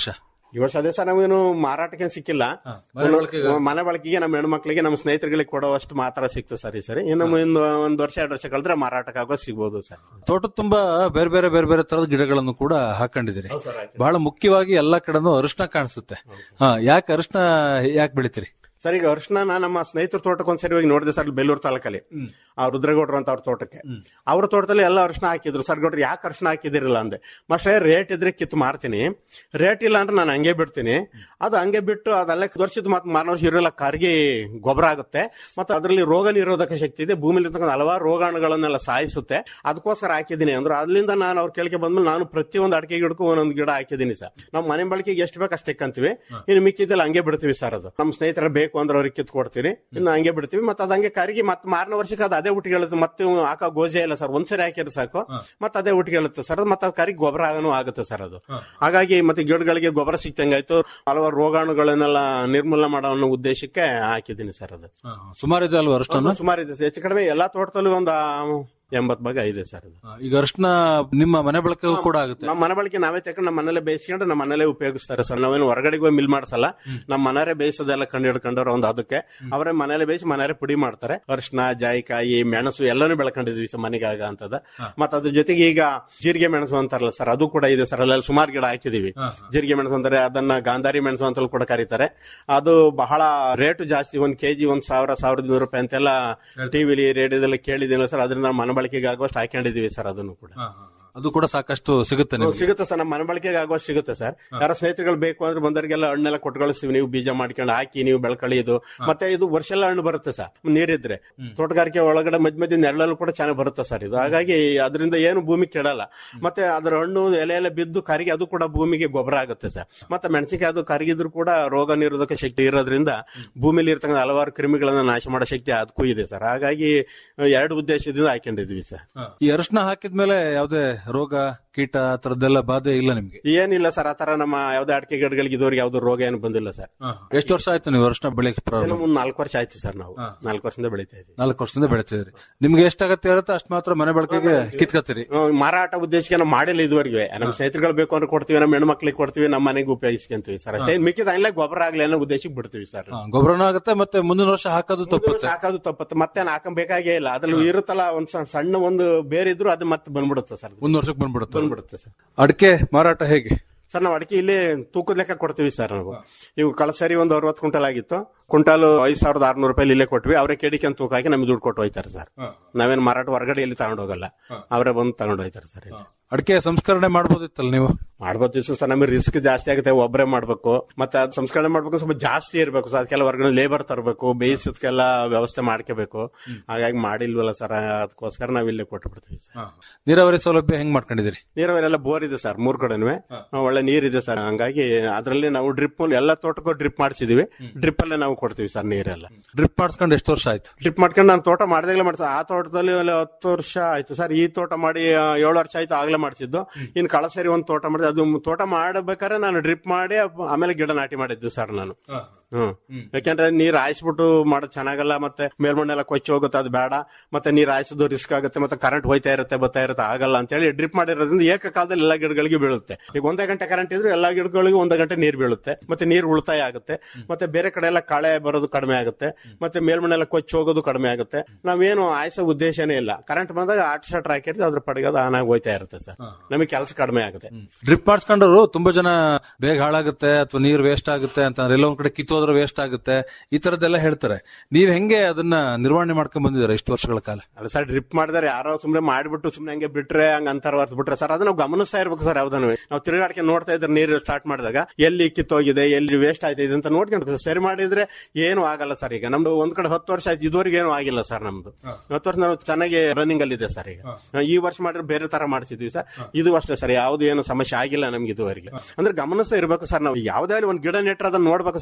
ಈ ವರ್ಷ ಅದೇ ಸರ್ ನಾವೇನು ಮಾರಾಟಕ್ಕೆ ಸಿಕ್ಕಿಲ್ಲ ಮನೆ ಬಳಕೆಗೆ? ಮನೆ ಬಳಕೆಗೆ ನಮ್ಮ ಹೆಣ್ಮಕ್ಳಿಗೆ ನಮ್ಮ ಸ್ನೇಹಿತರುಗಳಿಗೆ ಕೊಡುವಷ್ಟು ಮಾತ್ರ ಸಿಕ್ತು ಸರ್ ಈ ಸರಿ ಇನ್ನು ಒಂದು ಒಂದ್ ವರ್ಷ ಎರಡು ವರ್ಷ ಕಳೆದ್ರೆ ಮಾರಾಟಕ್ಕಾಗೋ ಸಿಗ್ಬೋದು ಸರ್ ತೋಟದ ತುಂಬಾ ಬೇರೆ ಬೇರೆ ಬೇರೆ ಬೇರೆ ತರದ ಗಿಡಗಳನ್ನು ಕೂಡ ಹಾಕೊಂಡಿದ್ದೀರಿ ಬಹಳ ಮುಖ್ಯವಾಗಿ ಎಲ್ಲಾ ಕಡೆನೂ ಅರಿಶಿನ ಕಾಣಿಸುತ್ತೆ ಹಾ ಯಾಕೆ ಅರಿಶಿನ ಯಾಕೆ ಬೆಳಿತೀರಿ ಸರ್ ಈಗ ಅರ್ಶನ ನಮ್ಮ ಸ್ನೇಹಿತರ ತೋಟಕ್ಕೆ ಒಂದ್ಸರಿ ಹೋಗಿ ನೋಡಿದೆ ಸರ್ ಬೇಲೂರು ತಾಲೂಕಲ್ಲಿ ಆ ರುದ್ರಗೌಡ್ರು ಅಂತ ಅವ್ರ ತೋಟಕ್ಕೆ ಅವ್ರ ತೋಟದಲ್ಲಿ ಎಲ್ಲ ಅರ್ಶನ ಹಾಕಿದ್ರು ಸರ್ ಗೌಡ್ರು ಯಾಕೆ ಅರ್ಶನ ಹಾಕಿದಿರಲ್ಲ ಅಂದೆ ಮಸ್ಟೇ ರೇಟ್ ಇದ್ರೆ ಕಿತ್ತು ಮಾರ್ತೀನಿ ರೇಟ್ ಇಲ್ಲ ಅಂದ್ರೆ ನಾನು ಹಂಗೆ ಬಿಡ್ತೀನಿ ಅದು ಹಂಗೆ ಬಿಟ್ಟು ಅದೆಲ್ಲ ವರ್ಷದ ಮತ್ತೆ ಮಾರನ ವರ್ಷ ಇರೋಲ್ಲ ಕರ್ಗಿ ಗೊಬ್ಬರ ಆಗುತ್ತೆ ಮತ್ತೆ ಅದರಲ್ಲಿ ರೋಗ ನಿರೋಧಕ ಶಕ್ತಿ ಇದೆ ಭೂಮಿಲಿ ಇರ್ತಕ್ಕಂಥ ಹಲವಾರು ರೋಗಾಣುಗಳನ್ನೆಲ್ಲ ಸಾಯಿಸುತ್ತೆ ಅದಕ್ಕೋಸ್ಕರ ಹಾಕಿದ್ದೀನಿ ಅಂದ್ರೆ ಅಲ್ಲಿಂದ ನಾನು ಅವ್ರ ಕೇಳಿಕೆ ಬಂದ್ಮೇಲೆ ನಾನು ಪ್ರತಿಯೊಂದು ಅಡಿಕೆ ಗಿಡಕ್ಕೂ ಒಂದೊಂದು ಗಿಡ ಹಾಕಿದ್ದೀನಿ ಸರ್ ನಾವು ಮನೆ ಬಳಕೆಗೆ ಎಷ್ಟು ಬೇಕು ಅಷ್ಟೇ ಕಂತೀವಿ ಇನ್ನು ಮಿಕ್ಕಿದ್ದೆಲ್ಲ ಹಂಗೆ ಬಿಡ್ತೀವಿ ಸರ್ ಅದು ನಮ್ಮ ಸ್ನೇಹಿತರ ಬೇಕು ಅಂದ್ರೆ ಅವ್ರಿಗೆ ಕಿತ್ತು ಕೊಡ್ತೀವಿ ಇನ್ನು ಹಂಗೆ ಬಿಡ್ತೀವಿ ಮತ್ತೆ ಅದು ಹಂಗೆ ಕರಿಗೆ ಮತ್ತೆ ಮಾರನೇ ವರ್ಷಕ್ಕೆ ಅದು ಅದೇ ಊಟಿಗೆ ಹೇಳುತ್ತೆ ಮತ್ತೆ ಹಾಕೋ ಗೋಜೆ ಇಲ್ಲ ಸರ್ ಒಂದ್ಸರಿ ಹಾಕಿದ್ರೆ ಸಾಕು ಮತ್ತೆ ಅದೇ ಊಟಿಗೆ ಹೇಳುತ್ತೆ ಸರ್ ಮತ್ತೆ ಅದು ಕರಿಗೆ ಗೊಬ್ಬರ ಆಗನೂ ಆಗುತ್ತೆ ಸರ್ ಅದು ಹಾಗಾಗಿ ಮತ್ತೆ ಗಿಡಗಳಿಗೆ ಗೊಬ್ಬರ ಸಿಕ್ತಂಗಾಯ್ತು ಹಲವಾರು ರೋಗಾಣುಗಳನ್ನೆಲ್ಲ ನಿರ್ಮೂಲನೆ ಮಾಡೋ ಅನ್ನೋ ಉದ್ದೇಶಕ್ಕೆ ಹಾಕಿದ್ದೀನಿ ಸರ್ ಅದು ಸುಮಾರು ಇದೆ ಅಲ್ವಾ ಅರಿಶಿನ ಸುಮಾರು ಇದೆ ಸರ್. ಹೆಚ್ಚು ಕಡಿಮೆ ಎಲ್ಲಾ ತೋಟದಲ್ಲೂ ಒಂದು ಎಂಬತ್ ಭಾಗ ಇದೆ ಸರ್ ಅದು ಈಗ ಅರಿಶಿನ ನಿಮ್ಮ ಮನೆ ಬಳಕೆಗೂ ಕೂಡ ಆಗುತ್ತೆ ನಮ್ಮ ಮನೆ ಬಳಕೆ ನಾವೇ ತಗೊಂಡು ನಮ್ಮ ಮನೇಲೆ ಬೇಯಿಸ್ಕೊಂಡು ನಮ್ಮ ಮನೇಲೆ ಉಪಯೋಗಿಸ್ತಾರೆ ಸರ್ ನಾವೇನು ಹೊರಗಡೆಗೆ ಹೋಗಿ ಮಿಲ್ ಮಾಡ್ಸಲ್ಲ ನಮ್ಮ ಮನೆಯವರೇ ಬೇಯಿಸೋದೆಲ್ಲ ಕಂಡು ಹಿಡ್ಕೊಂಡವ್ರು ಒಂದು ಅದಕ್ಕೆ ಅವರೇ ಮನೇಲೆ ಬೇಯಿಸಿ ಮನೆಯವರೇ ಪುಡಿ ಮಾಡ್ತಾರೆ ಅರಿಶಿನ ಜಾಯಿಕಾಯಿ ಮೆಣಸು ಎಲ್ಲಾನು ಬೆಳ್ಕೊಂಡಿದ್ವಿ ಸರ್ ಮನೆಗಾಗ ಅಂತದ ಮತ್ತೆ ಅದ್ರ ಜೊತೆಗೆ ಈಗ ಜೀರಿಗೆ ಮೆಣಸು ಅಂತಾರಲ್ಲ ಸರ್ ಅದು ಕೂಡ ಇದೆ ಸರ್ ಅಲ್ಲೆಲ್ಲ ಸುಮಾರು ಗಿಡ ಹಾಕಿದೀವಿ ಜೀರಿಗೆ ಮೆಣಸು ಅಂತಾರೆ ಅದನ್ನ ಗಾಂಧಾರಿ ಮೆಣಸು ಅಂತಲೂ ಕೂಡ ಕರೀತಾರೆ ಅದು ಬಹಳ ರೇಟು ಜಾಸ್ತಿ ಒಂದ್ ಕೆಜಿ ಒಂದ್ ಸಾವಿರ ಸಾವಿರದ ನೂರು ರೂಪಾಯಿ ಅಂತೆಲ್ಲ ಟಿವಿಲಿ ರೇಡಿಯೋದಲ್ಲಿ ಕೇಳಿದಿಲ್ಲ ಸರ್ ಅದರಿಂದ ಮನೆ ಬಳಕೆಗೆ ಆಗುವಷ್ಟು ಹಾಕೊಂಡಿದೀವಿ ಸರ್ ಅದನ್ನು ಕೂಡ ಅದು ಕೂಡ ಸಾಕಷ್ಟು ಸಿಗುತ್ತೆ ಹ್ಮ್, ನಿಮ್ಗೆ ಸಿಗುತ್ತೆ ಸರ್ ನಮ್ಮ ಮನೆ ಬಳಕೆಗೆ ಆಗುವಷ್ಟು ಸಿಗುತ್ತೆ ಸರ್ ಯಾರ ಸ್ನೇಹಿತರುಗಳು ಬೇಕು ಅಂದ್ರೆ ಬಂದವರಿಗೆಲ್ಲ ಹಣ್ಣೆಲ್ಲ ಕೊಟ್ಟು ಕಳಿಸ್ತೀವಿ ನೀವು ಬೀಜ ಮಾಡ್ಕೊಂಡು ಹಾಕಿ ನೀವು ಬೆಳ್ಕೊಳ್ಳಿ ಇದು ಮತ್ತೆ ಇದು ವರ್ಷ ಎಲ್ಲ ಹಣ್ಣು ಬರುತ್ತೆ ಸರ್ ನೀರಿದ್ರೆ ತೋಟಗಾರಿಕೆ ಒಳಗಡೆ ಮಧ್ಯ ಮಧ್ಯ ನೆರಳಲ್ಲೂ ಕೂಡ ಚೆನ್ನಾಗಿ ಬರುತ್ತೆ ಸರ್ ಇದು ಹಾಗಾಗಿ ಅದರಿಂದ ಏನು ಭೂಮಿ ಕೆಡಲ್ಲ ಮತ್ತೆ ಅದರ ಹಣ್ಣು ಎಲೆ ಎಲ್ಲ ಬಿದ್ದು ಕರಿಗೆ ಅದು ಕೂಡ ಭೂಮಿಗೆ ಗೊಬ್ಬರ ಆಗುತ್ತೆ ಸರ್ ಮತ್ತೆ ಮೆಣಸಿನಕಾಯಿ ಅದು ಕರಗಿದ್ರು ಕೂಡ ರೋಗ ನಿರೋಧಕ ಶಕ್ತಿ ಇರೋದ್ರಿಂದ ಭೂಮಿಲಿ ಇರ್ತಕ್ಕಂಥ ಹಲವಾರು ಕ್ರಿಮಿಗಳನ್ನ ನಾಶ ಮಾಡೋ ಶಕ್ತಿ ಅದಕ್ಕೂ ಇದೆ ಸರ್ ಹಾಗಾಗಿ ಎರಡು ಉದ್ದೇಶದಿಂದ ಹಾಕೊಂಡಿದ್ವಿ ಸರ್ ಈ ಅರಿಶಿನ ಹಾಕಿದ್ಮೇಲೆ ಯಾವುದೇ ರೋಗ ಕೀಟ ಆ ತರದ್ದೆಲ್ಲ ಬಾಧೆ ಇಲ್ಲ ನಿಮ್ಗೆ ಏನಿಲ್ಲ ಸರ್ ಆತರ ನಮ್ಮ ಯಾವ್ದೇ ಅಡಿಕೆ ಗಿಡಗಳಿಗೆ ಇದುವರೆಗೆ ಯಾವ್ದು ರೋಗ ಏನು ಬಂದಿಲ್ಲ ಸರ್ ಎಷ್ಟು ವರ್ಷ ಆಯ್ತು ನೀವು ಅರಿಶಿನ ಬೆಳೆಯಕ್ಕೆ ಪ್ರಾರಂಭ ಏನೋ ಒಂದ್ ನಾಲ್ಕು ವರ್ಷ ಆಯ್ತು ಸರ್ ನಾವು ನಾಲ್ಕು ವರ್ಷದಿಂದ ಬೆಳಿತಾ ಇದ್ದೀವಿ ನಾಲ್ಕು ವರ್ಷದಿಂದ ಬೆಳಿತಿದ್ರಿ ನಿಮ್ಗೆ ಎಷ್ಟಾಗತ್ತೆ ಇರುತ್ತೆ ಅಷ್ಟು ಮಾತ್ರ ಮನೆ ಬಳಕೆಗೆ ಕಿತ್ಕತ್ತೀರಿ ಹ್ಮ್, ಮಾರಾಟ ಉದ್ದೇಶಕ್ಕೆ ನಾವು ಮಾಡಿಲ್ಲ ಇದುವರೆಗೆ ನಮ್ಮ ಸ್ನೇಹಿತರುಗಳು ಬೇಕು ಅಂದ್ರೆ ಕೊಡ್ತೀವಿ ನಮ್ಮ ಹೆಣ್ಮಕ್ಳಿಗೆ ಕೊಡ್ತೀವಿ ನಮ್ಮ ಮನೆಗೆ ಉಪಯೋಗಿಸ್ಕೊಂತೀವಿ ಸರ್ ಅಷ್ಟೇ ಮಿಕ್ಕಿದ ಅಲ್ಲೇ ಗೊಬ್ಬರ ಆಗ್ಲಿ ಅನ್ನೋ ಉದ್ದೇಶಕ್ಕೆ ಬಿಡ್ತೀವಿ ಸರ್ ಗೊಬ್ಬರನೂ ಆಗುತ್ತೆ ಮತ್ತೆ ಮುಂದಿನ ವರ್ಷ ಹಾಕೋದು ತಪ್ಪುತ್ತೆ ಹಾಕೋದು ತಪ್ಪತ್ತೆ ಮತ್ತೆ ಹಾಕಬೇಕಾಗೇ ಇಲ್ಲ ಅದ್ರಲ್ಲಿ ಇರುತ್ತಲ್ಲ ಒಂದ್ ಸ- ಸಣ್ಣ ಒಂದು ಬೇರೆ ಇದ್ರು ಅದು ಮತ್ತೆ ಬಂದ್ಬಿಡುತ್ತೆ ಸರ್ ಮುಂದಿನ ವರ್ಷಕ್ಕೆ ಬಂದ್ಬಿಡುತ್ತೆ ಬಂದ್ಬಿಡುತ್ತೆ ಸರ್ ಅಡಿಕೆ ಮಾರಾಟ ಹೇಗೆ ಸರ್ ನಾವು ಅಡಿಕೆ ಇಲ್ಲಿ ತೂಕದ ಲೆಕ್ಕ ಕೊಡ್ತೀವಿ ಸರ್ ನಾವು ಇವು ಕಳಸರಿ ಒಂದು ಅರವತ್ತು ಕ್ವಿಂಟಲ್ ಆಗಿತ್ತು ಕ್ವಿಂಟಾಲ್ ಐದ್ ಸಾವಿರದ ಆರ್ನೂರು ರೂಪಾಯಿ ಇಲ್ಲೇ ಕೊಟ್ವಿ ಅವರೇ ಕೆಡಿಕೆ ಅಂತ ತೂಕ ಹಾಕಿ ನಮ್ಗೆ ದುಡ್ಡು ಕೊಟ್ಟು ಹೋಯ್ತಾರೆ ಸರ್ ನಾವೇನು ಮಾರಾಟ ಹೊರಗಡೆ ಎಲ್ಲಿ ತಗೊಂಡು ಹೋಗಲ್ಲ ಅವರೇ ಬಂದು ತಗೊಂಡು ಹೋಯ್ತಾರೆ ಸರ್ ಇಲ್ಲಿ. ಅಡಿಕೆ ಸಂಸ್ಕರಣೆ ಮಾಡ್ಬೋದಿತ್ತಲ್ಲ ನೀವು ಮಾಡ್ಬೋದು ಸರ್ ನಮಗೆ ರಿಸ್ಕ್ ಜಾಸ್ತಿ ಆಗುತ್ತೆ ಒಬ್ಬರೇ ಮಾಡ್ಬೇಕು ಮತ್ತೆ ಅದು ಸಂಸ್ಕರಣೆ ಮಾಡ್ಬೇಕು ಸ್ವಲ್ಪ ಜಾಸ್ತಿ ಇರಬೇಕು ಸರ್ ಅದಕ್ಕೆಲ್ಲ ಹೊರಗಡೆ ಲೇಬರ್ ತರಬೇಕು ಬೇಯಿಸೋದಕ್ಕೆಲ್ಲ ವ್ಯವಸ್ಥೆ ಮಾಡ್ಕೋಬೇಕು ಹಾಗಾಗಿ ಮಾಡಿಲ್ವಲ್ಲ ಸರ್ ಅದಕ್ಕೋಸ್ಕರ ನಾವ್ ಇಲ್ಲೇ ಕೊಟ್ಟು ಬಿಡ್ತೀವಿ ಸರ್ ನೀರಾವರಿ ಸೌಲಭ್ಯ ಹೆಂಗ್ ಮಾಡ್ಕೊಂಡಿದ್ದೀರಿ ನೀರಾವರಿ ಬೋರ್ ಇದೆ ಸರ್ ಮೂರ್ ಕಡೆನೂ ಒಳ್ಳೆ ನೀರಿದೆ ಸರ್ ಹಂಗಾಗಿ ಅದರಲ್ಲಿ ನಾವು ಡ್ರಿಪ್ ಎಲ್ಲ ತೋಟಕ್ಕೂ ಡ್ರಿಪ್ ಮಾಡಿಸಿದೀವಿ ಡ್ರಿಪ್ ಅಲ್ಲೇ ನಾವು ಕೊಡ್ತೀವಿ ಸರ್ ನೀರೆಲ್ಲ ಡ್ರಿಪ್ ಮಾಡಿಸ್ಕೊಂಡು ಎಷ್ಟು ವರ್ಷ ಆಯ್ತು ಡ್ರಿಪ್ ಮಾಡ್ಕೊಂಡು ನಾನು ತೋಟ ಮಾಡಿದಾಗಲೇ ಮಾಡ್ತೀನಿ ಆ ತೋಟದಲ್ಲಿ ಒಂದು ಹತ್ತು ವರ್ಷ ಆಯ್ತು ಸರ್ ಈ ತೋಟ ಮಾಡಿ ಆ, ಏಳು ವರ್ಷ ಆಯ್ತು ಆಗ್ಲೇ ಮಾಡಿಸಿದ್ದು ಇನ್ ಕಳಸರಿ ಒಂದು ತೋಟ ಮಾಡಿದೆ ಅದು ತೋಟ ಮಾಡಬೇಕಾದ್ರೆ ನಾನು ಡ್ರಿಪ್ ಮಾಡಿ ಅಪ್- ಆಮೇಲೆ ಗಿಡ ನಾಟಿ ಮಾಡಿದ್ದು ಸರ್ ನಾನು ಹ್ಮ್ ಯಾಕೆಂದ್ರೆ ನೀರ್ ಹಾಯಿಸ್ಬಿಟ್ಟು ಮಾಡೋದು ಚೆನ್ನಾಗಲ್ಲ ಮತ್ತೆ ಮೇಲ್ಮಣ್ಣೆಲ್ಲ ಕೊಚ್ಚಿ ಹೋಗುತ್ತೆ ಅದು ಬೇಡ ಮತ್ತೆ ನೀರ್ ಹಾಯಿಸೋದು ರಿಸ್ಕ್ ಆಗುತ್ತೆ ಮತ್ತೆ ಕರೆಂಟ್ ಹೋಯ್ತಾ ಇರುತ್ತೆ ಬರ್ತಾ ಇರುತ್ತೆ ಆಗಲ್ಲ ಅಂತ ಹೇಳಿ ಡ್ರಿಪ್ ಮಾಡಿರೋದ್ರಿಂದ ಏಕಕಾಲದಲ್ಲಿ ಎಲ್ಲಾ ಗಿಡಗಳಿಗೆ ಬೀಳುತ್ತೆ ಈಗ ಒಂದೇ ಗಂಟೆ ಕರೆಂಟ್ ಇದ್ರೆ ಎಲ್ಲಾ ಗಿಡಗಳಿಗೆ ಒಂದೇ ಗಂಟೆ ನೀರ್ ಬೀಳುತ್ತೆ ಮತ್ತೆ ನೀರ್ ಉಳಿತಾಯ ಆಗುತ್ತೆ ಮತ್ತೆ ಬೇರೆ ಕಡೆ ಎಲ್ಲ ಕಳೆ ಬರೋದು ಕಡಿಮೆ ಆಗುತ್ತೆ ಮತ್ತೆ ಮೇಲ್ಮಣ್ಣೆಲ್ಲ ಕೊಚ್ಚಿ ಹೋಗೋದು ಕಡಿಮೆ ಆಗುತ್ತೆ ನಾವೇನು ಆಯ್ಸೋ ಉದ್ದೇಶನೇ ಇಲ್ಲ ಕರೆಂಟ್ ಬಂದಾಗ ಆಟ್ ಶಟರ್ ಹಾಕಿರ್ತೀವಿ ಅದ್ರ ಪಡೆಗೆ ಅದು ಆನ್ ಆಗಿ ಹೋಯ್ತಾ ಇರುತ್ತೆ ಸರ್ ನಮಗೆ ಕೆಲಸ ಕಡಿಮೆ ಆಗುತ್ತೆ ಡ್ರಿಪ್ ಮಾಡಿಸ್ಕೊಂಡ್ರು ತುಂಬಾ ಜನ ಬೇಗ ಹಾಳಾಗುತ್ತೆ ಅಥವಾ ನೀರು ವೇಸ್ಟ್ ಆಗುತ್ತೆ ಅಂತ ಎಲ್ಲೊಂದ್ ಕಡೆ ಕಿತ್ತೋದ್ರೆ ವೇಸ್ಟ್ ಆಗುತ್ತೆ ಈ ತರದ್ದೆಲ್ಲ ಹೇಳ್ತಾರೆ ನೀವ್ ಹೆಂಗೆ ಅದನ್ನ ನಿರ್ವಹಣೆ ಮಾಡ್ಕೊಂಡ್ ಬಂದಿದ್ದೀರಾ ಇಷ್ಟು ವರ್ಷಗಳ ಕಾಲ ಅಲ್ಲ ಸರ್ ಡ್ರಿಪ್ ಮಾಡಿದಾರೆ ಯಾರೋ ಸುಮ್ನೆ ಮಾಡ್ಬಿಟ್ಟು ಸುಮ್ನೆ ಹಂಗೆ ಬಿಟ್ರೆ ಹಂಗ ಅಂತರ ವರ್ಸ್ ಬಿಟ್ರೆ ಸರ್ ಅದನ್ನ ನಾವು ಗಮನಿಸ್ತಾ ಇರ್ಬೇಕು ಸರ್ ಯಾವ್ದನ್ನು ನಾವು ತಿರುಗಾಡಿಕೆ ನೋಡ್ತಾ ಇದ್ರೆ ನೀರು ಸ್ಟಾರ್ಟ್ ಮಾಡಿದಾಗ ಎಲ್ಲಿ ಕಿತ್ತೋಗಿದೆ ಎಲ್ಲಿ ವೇಸ್ಟ್ ಆಯ್ತಾ ಇದೆ ಅಂತ ನೋಡ್ಕೊಂಡು ಸರಿ ಮಾಡಿದ್ರೆ ಏನು ಆಗಲ್ಲ ಸರ್ ಈಗ ನಮ್ದು ಒಂದ್ ಕಡೆ ಹತ್ತು ವರ್ಷ ಆಯ್ತು ಇದುವರೆಗೆ ಏನು ಆಗಿಲ್ಲ ಸರ್ ನಮ್ದು ಹತ್ತು ವರ್ಷ ನಾವು ಚೆನ್ನಾಗಿ ರನ್ನಿಂಗ್ ಅಲ್ಲಿ ಇದೆ ಸರ್ ಈಗ ಈ ವರ್ಷ ಮಾಡಿದ್ರೆ ಬೇರೆ ತರ ಮಾಡಿಸಿದ್ವಿ ಸರ್ ಇದು ಅಷ್ಟೇ ಸರ್ ಯಾವ್ದು ಏನು ಸಮಸ್ಯೆ ಆಗಿಲ್ಲ ನಮ್ಗೆ ಇದುವರೆಗೆ ಅಂದ್ರೆ ಗಮನಿಸ್ತಾ ಇರ್ಬೇಕು ಸರ್ ನಾವು ಯಾವ್ದಾದ್ರು ಒಂದ್ ಗಿಡ ನೆಟ್ರೆ ಅದನ್ನ ನೋಡ್ಬೇಕು ಸರ್ ಅದು ಆರೈಕೆ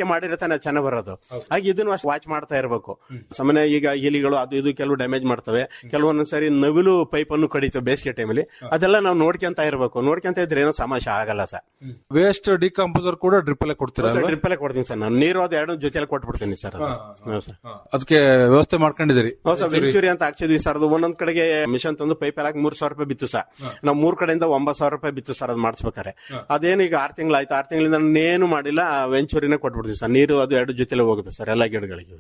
ಆರೈಕೆ ಮಾಡಿದ್ರೆ ತಾನೇ ಚೆನ್ನಾಗಿ ಬರೋದು ಹಾಗೆ ಇದನ್ನು ಅಷ್ಟು ವಾಚ್ ಮಾಡ್ತಾ ಇರಬೇಕು ಸಾಮಾನ್ಯ ಈಗ ಇಲಿಗಳು ಅದು ಇದು ಕೆಲವು ಡ್ಯಾಮೇಜ್ ಮಾಡ್ತವೆ ಕೆಲವೊಂದ್ ಸರಿ ನವಿಲು ಪೈಪ್ ಅನ್ನು ಕಡಿತವೆ ಬೇಸಿಗೆ ಟೈಮಲ್ಲಿ ಅದೆಲ್ಲ ನಾವು ನೋಡ್ಕೊಂತ ಇರಬೇಕು ನೋಡ್ಕೊಂತ ಇದ್ರೆ ಏನೋ ಸಮಸ್ಯೆ ಆಗಲ್ಲ ಸರ್ ವೇಸ್ಟ್ ಡಿಕಂಪೋಸರ್ ಕೂಡ ಡ್ರಿಪ್ ಅಲ್ಲೇ ಕೊಡ್ತೀರಾ ಅಲ್ವಾ? ಡ್ರಿಪ್ ಅಲ್ಲೇ ಕೊಡ್ತೀನಿ ಸರ್ ನಾನು ನೀರು ಅದು ಎರಡು ಜೊತೆಲಿ ಕೊಟ್ಬಿಡ್ತೀನಿ ಸರ್ ಅದು. ಹೌದು ಸರ್ ಅದಕ್ಕೆ ವ್ಯವಸ್ಥೆ ಮಾಡ್ಕೊಂಡಿದ್ದೀರಿ ಹೌದು ಸರ್ ವೆಂಚೂರಿ ಅಂತ ಹಾಕ್ಸಿದ್ವಿ ಸರ್ ಅದು ಒಂದೊಂದ್ ಕಡೆಗೆ ಮಿಷನ್ ತಂದು ಪೈಪ್ ಎಲ್ಲ ಮೂರ್ ಸಾವಿರ ರೂಪಾಯಿ ಬಿತ್ತು ಸರ್ ನಾವು ಮೂರ್ ಕಡೆಯಿಂದ ಒಂಬತ್ ಸಾವಿರ ರೂಪಾಯಿ ಬಿತ್ತು ಸರ್ ಅದು ಮಾಡಿಸ್ಬೇಕಾರೆ ಅದೇನು ಈಗ ಆರ್ ತಿಂಗಳಾಯ್ತು ಆರ್ ತಿಂಗಳಿಂದ ಏನು ಮಾಡಿಲ್ಲ ವೆಂಚೂರಿನೇ ಕೊಟ್ಬಿಡ್ತೀವಿ ಸರ್ ನೀರು ಅದು ಎರಡು ಜೊತೆಲೆ ಹೋಗುತ್ತೆ ಸರ್ ಎಲ್ಲ ಗಿಡಗಳಿಗೆ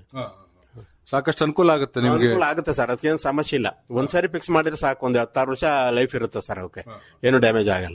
ಸಾಕಷ್ಟು ಅನುಕೂಲ ಆಗುತ್ತೆ ನಿಮ್ಗೆ ಅನುಕೂಲ ಆಗುತ್ತೆ ಸರ್ ಅದಕ್ಕೇನು ಸಮಸ್ಯೆ ಇಲ್ಲ ಒಂದ್ಸರಿ ಫಿಕ್ಸ್ ಮಾಡಿದ್ರೆ ಸಾಕು ಒಂದ್ ಹತ್ತಾರು ವರ್ಷ ಲೈಫ್ ಇರುತ್ತೆ ಸರ್ ಅವಕ್ಕೆ ಏನು ಡ್ಯಾಮೇಜ್ ಆಗಲ್ಲ